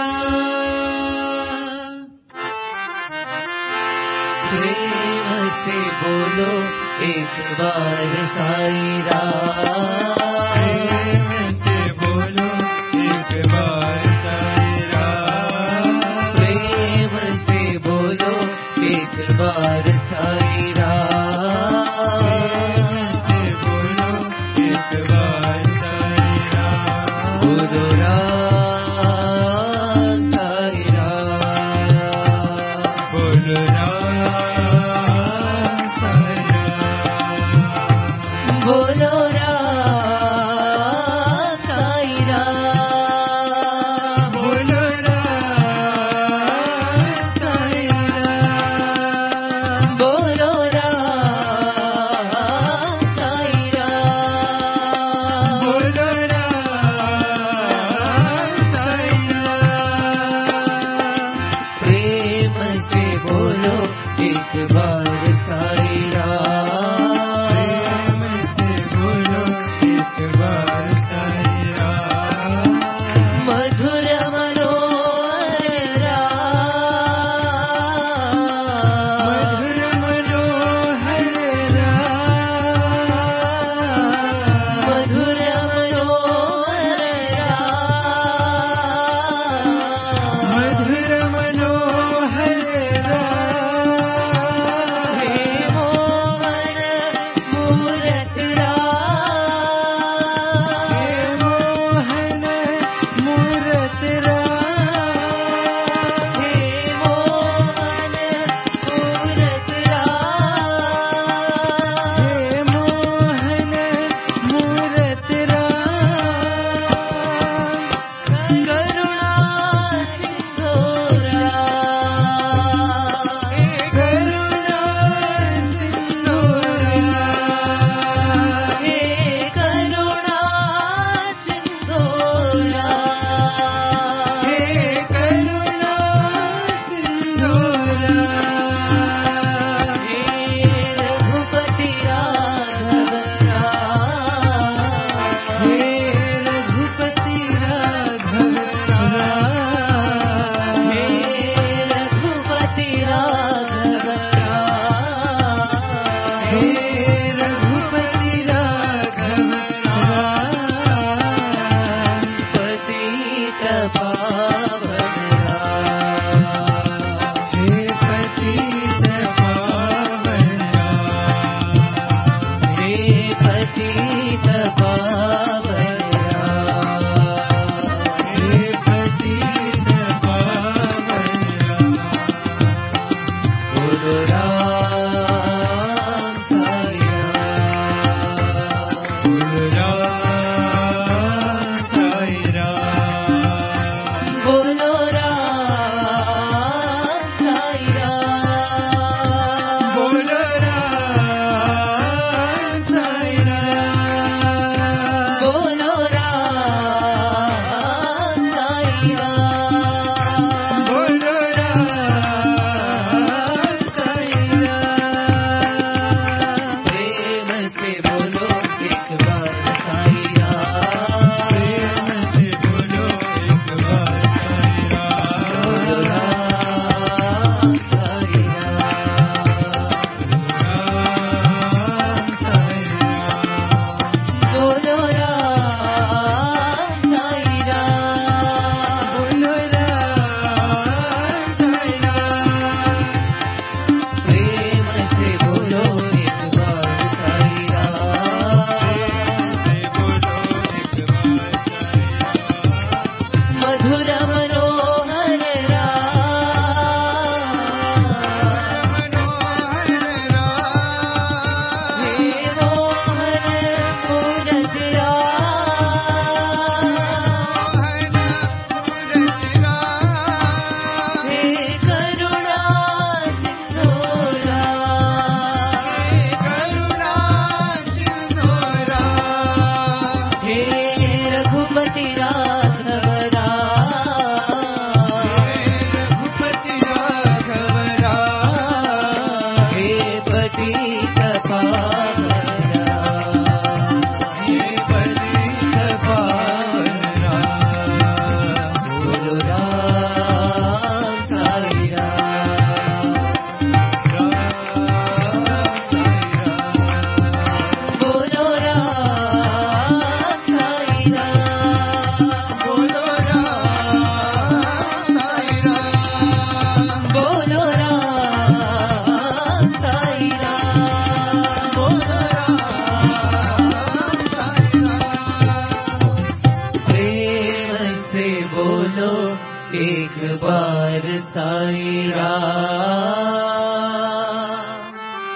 प्रेम से बोलो एक बार साई राम प्रेम से बोलो एक बार साई राम प्रेम से बोलो एक बार साई राम से बोलो एक बार साई राम गुरु राम साई राम बोलो राम साई राम बोलो राम साई राम बोलो राम साई राम बोलो राम साई राम बोलो राम साई राम प्रेम से बोलो एक बार साई राम प्रेम से बोलो एक बार साई राम मधुर मनोहर राम मधुर मनोहर राम मधुर मनोहर राम मधुर मनोहर राम हे मोहन मूरत राम हे मोहन मूरत राम हे मोहन मूरत राम हे मोहन मूरत राम करुणा सिंधोरा करुणा सिंधूरा हे करुणा सिंधोरा हे करुणा सिंधूरा हे रघुपति राघव राम हे रघुपति राघव राम हे रघुपति राघव राम हे रघुपति राघव राम पतित पावन राम हे पतित पावन राम हे पतित पावन राम हे पतित पावन राम गुरु राम साई राम बोलो राम साई राम बोलो राम साई राम बोलो राम साई राम साई राम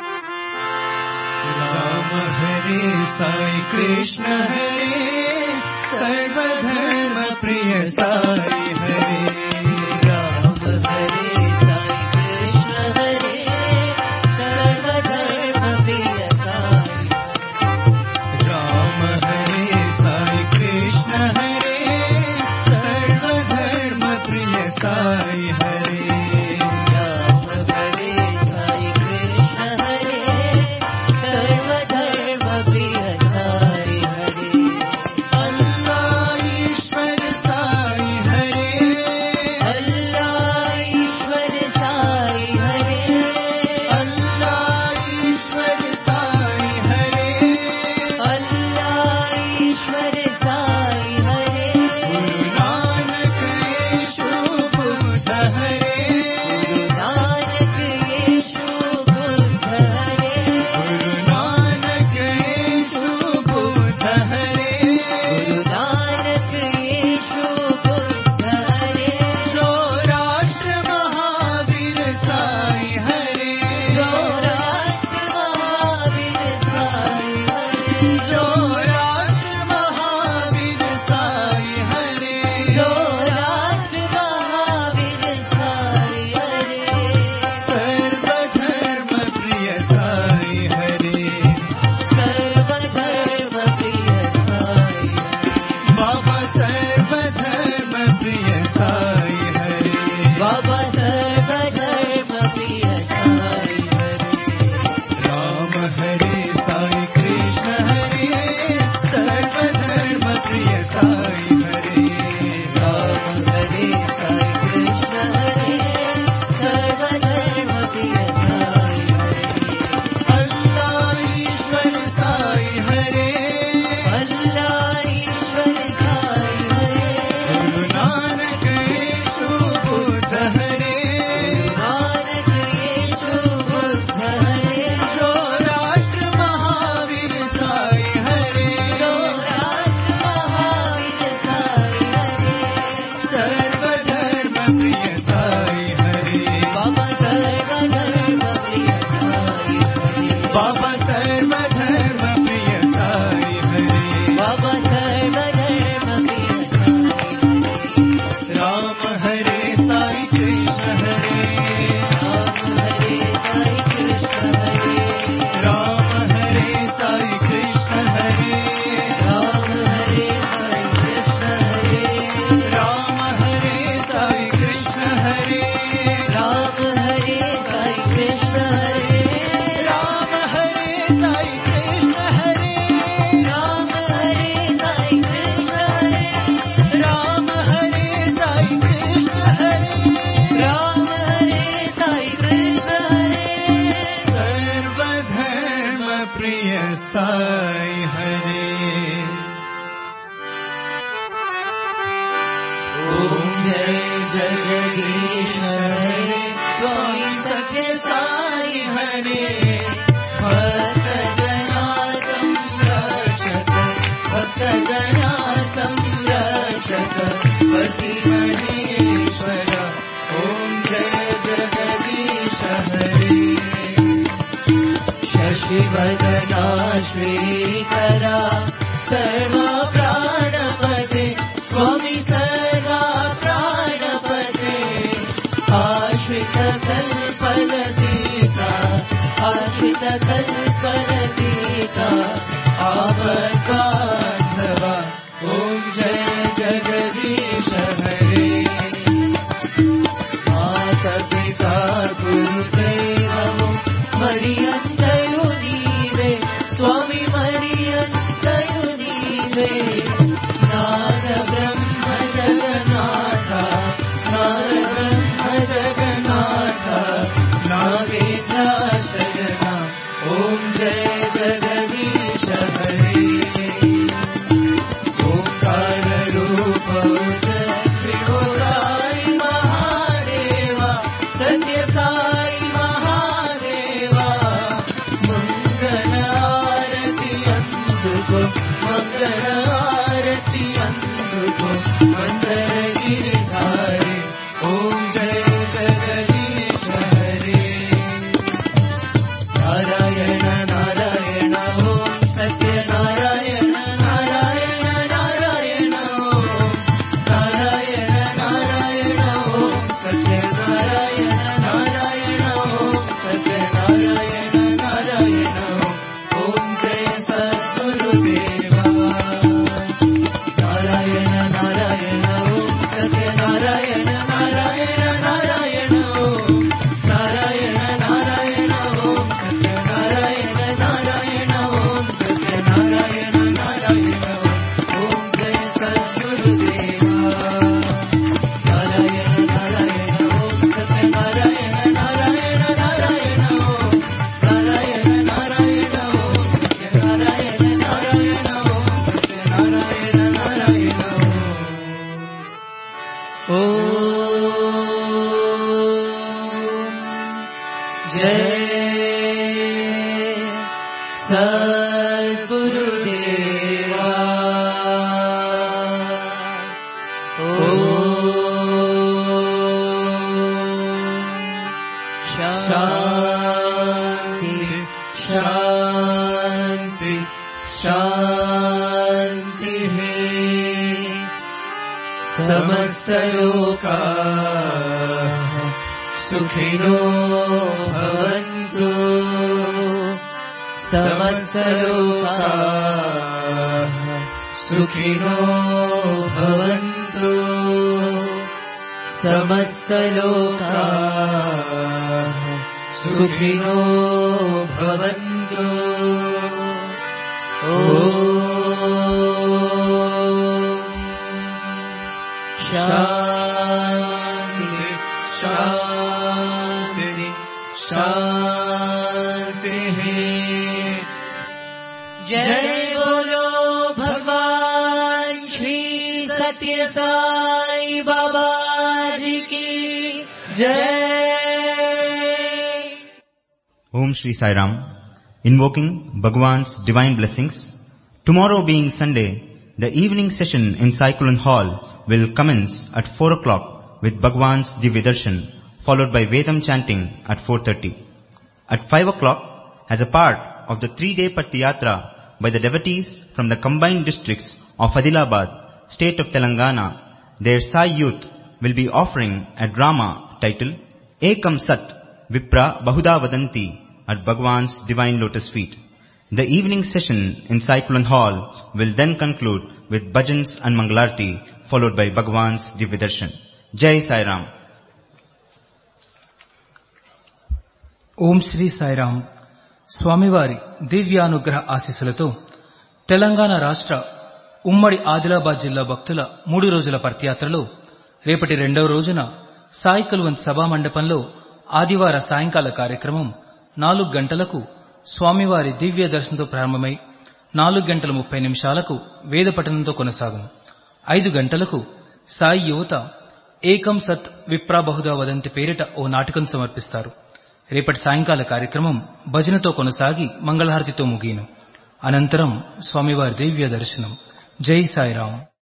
राम हरे साई कृष्ण हरे सर्वधर्म प्रिय साई हरे राम हरे साई कृष्ण हरे सर्वधर्म प्रिय साई राम हरे साई कृष्ण हरे सर्वधर्म प्रिय साई हरे राम हरे साई कृष्ण हरे सर्वधर्म प्रिय साई हरे अल्लाह ईश्वर साई हरे अल्लाह ईश्वर साई हरे अल्लाह ईश्वर साई हरे अल्लाह ईश्वर साई हरे गुरु नानक यीशु बुद्ध हरे गुरु नानक यीशु बुद्ध हरे गुरु नानक यीशु बुद्ध हरे गुरु नानक यीशु बुद्ध हरे जो राष्ट्र महावीर साई हरे जो राष्ट्र महावीर साई हरे जो राष्ट्र महावीर साई हरे जो राष्ट्र महावीर साई हरे सर्वधर्म प्रिय साई हरे सर्वधर्म प्रिय साई बाबा सर्वधर्म प्रिय साई हरे बाबा सर्वधर्म प्रिय साई राम हरे साई कृष्ण हरे सर्वधर्म प्रिय साई हरे राम हरे साई कृष्ण हरे सर्वधर्म प्रिय साई अल्लाह ईश्वर साई हरे अल्लाह ईश्वर साई हरे गुरु नानक यीशु बुद्ध हरे नानक यीशु बुद्ध हरे जो राष्ट्र महावीर साई हरे जो राष्ट्र महावीर साई हरे सर्वधर्म प्रिय साई हरे बाबा सर्वधर्म प्रिय साई हरे बाबा सर्वधर्म प्रिय साई हरे बाबा सर्वधर्म प्रिय साई राम हरे साई कृष्ण हरे राम हरे साई कृष्ण हरे राम हरे साई कृष्ण हरे राम हरे साई कृष्ण हरे राम हरे साई कृष्ण हरे राम हरे साई कृष्ण हरे राम हरे साई कृष्ण हरे राम हरे साई कृष्ण हरे राम हरे साई कृष्ण हरे सर्वधर्म प्रिय साई हरे ओम जय जगदीश हरे स्वामी सत्य साई हरे भक्त जना संरक्षक भक्त जना संरक्षक पति महेश्वर ओम जय जगदीश हरे शशिवदना श्रीकरा सर्वा प्राणपते स्वामी सर्वा प्राणपते आश्रित कल्पलतीका आश्रित कल्पलतीका आवकाधवा ॐ जय जगदीश हरे मातपिता गुरुदैवము మరియంతయు నీవే స్వామి మరియంతయు నీవే समस्तलोका सुखिनो भवन्तु समस्तलोका सुखिनो भवन्तु समस्तलोका सुखिनो भवन्तु शान्ति शान्ति शान्तिः जय बोलो भगवान श्री सत्य साई बाबा जी की जय Om Shri Sai Ram, invoking Bhagwan's divine blessings. Tomorrow being Sunday, the evening session in Cyclone Hall will commence at 4 o'clock with Bhagwan's Divya Darshan, followed by Vedam chanting at 4.30. At 5 o'clock, as a part of the three-day Patiyatra by the devotees from the combined districts of Adilabad, state of Telangana, their Sai youth will be offering a drama titled Ekam Sat Vipra Bahuda Vadanti at Bhagwan's divine lotus feet. The evening session in Cyclone Hall will then conclude with bhajans and mangalarti followed by Bhagwan's Divya Darshan. Jai Sai Ram. ఓం శ్రీ సాయిరాం స్వామివారి దివ్యానుగ్రహ ఆశీస్సులతో తెలంగాణ రాష్ట్ర ఉమ్మడి ఆదిలాబాద్ జిల్లా భక్తుల మూడు రోజుల పర్తియాత్రలో రేపటి రెండవ రోజున సాయి కలువన్ సభా మండపంలో ఆదివార సాయంకాల కార్యక్రమం నాలుగు గంటలకు స్వామివారి దివ్య దర్శనంతో ప్రారంభమై నాలుగు గంటల ముప్పై నిమిషాలకు వేద పఠనంతో కొనసాగును ఐదు గంటలకు సాయి యువత ఏకం సత్ విప్రా బహుదా వదంతి పేరిట ఓ నాటకం సమర్పిస్తారు రేపటి సాయంకాల కార్యక్రమం భజనతో కొనసాగి మంగళహారతితో ముగియను అనంతరం స్వామివారి దివ్య దర్శనం జై సాయిరాం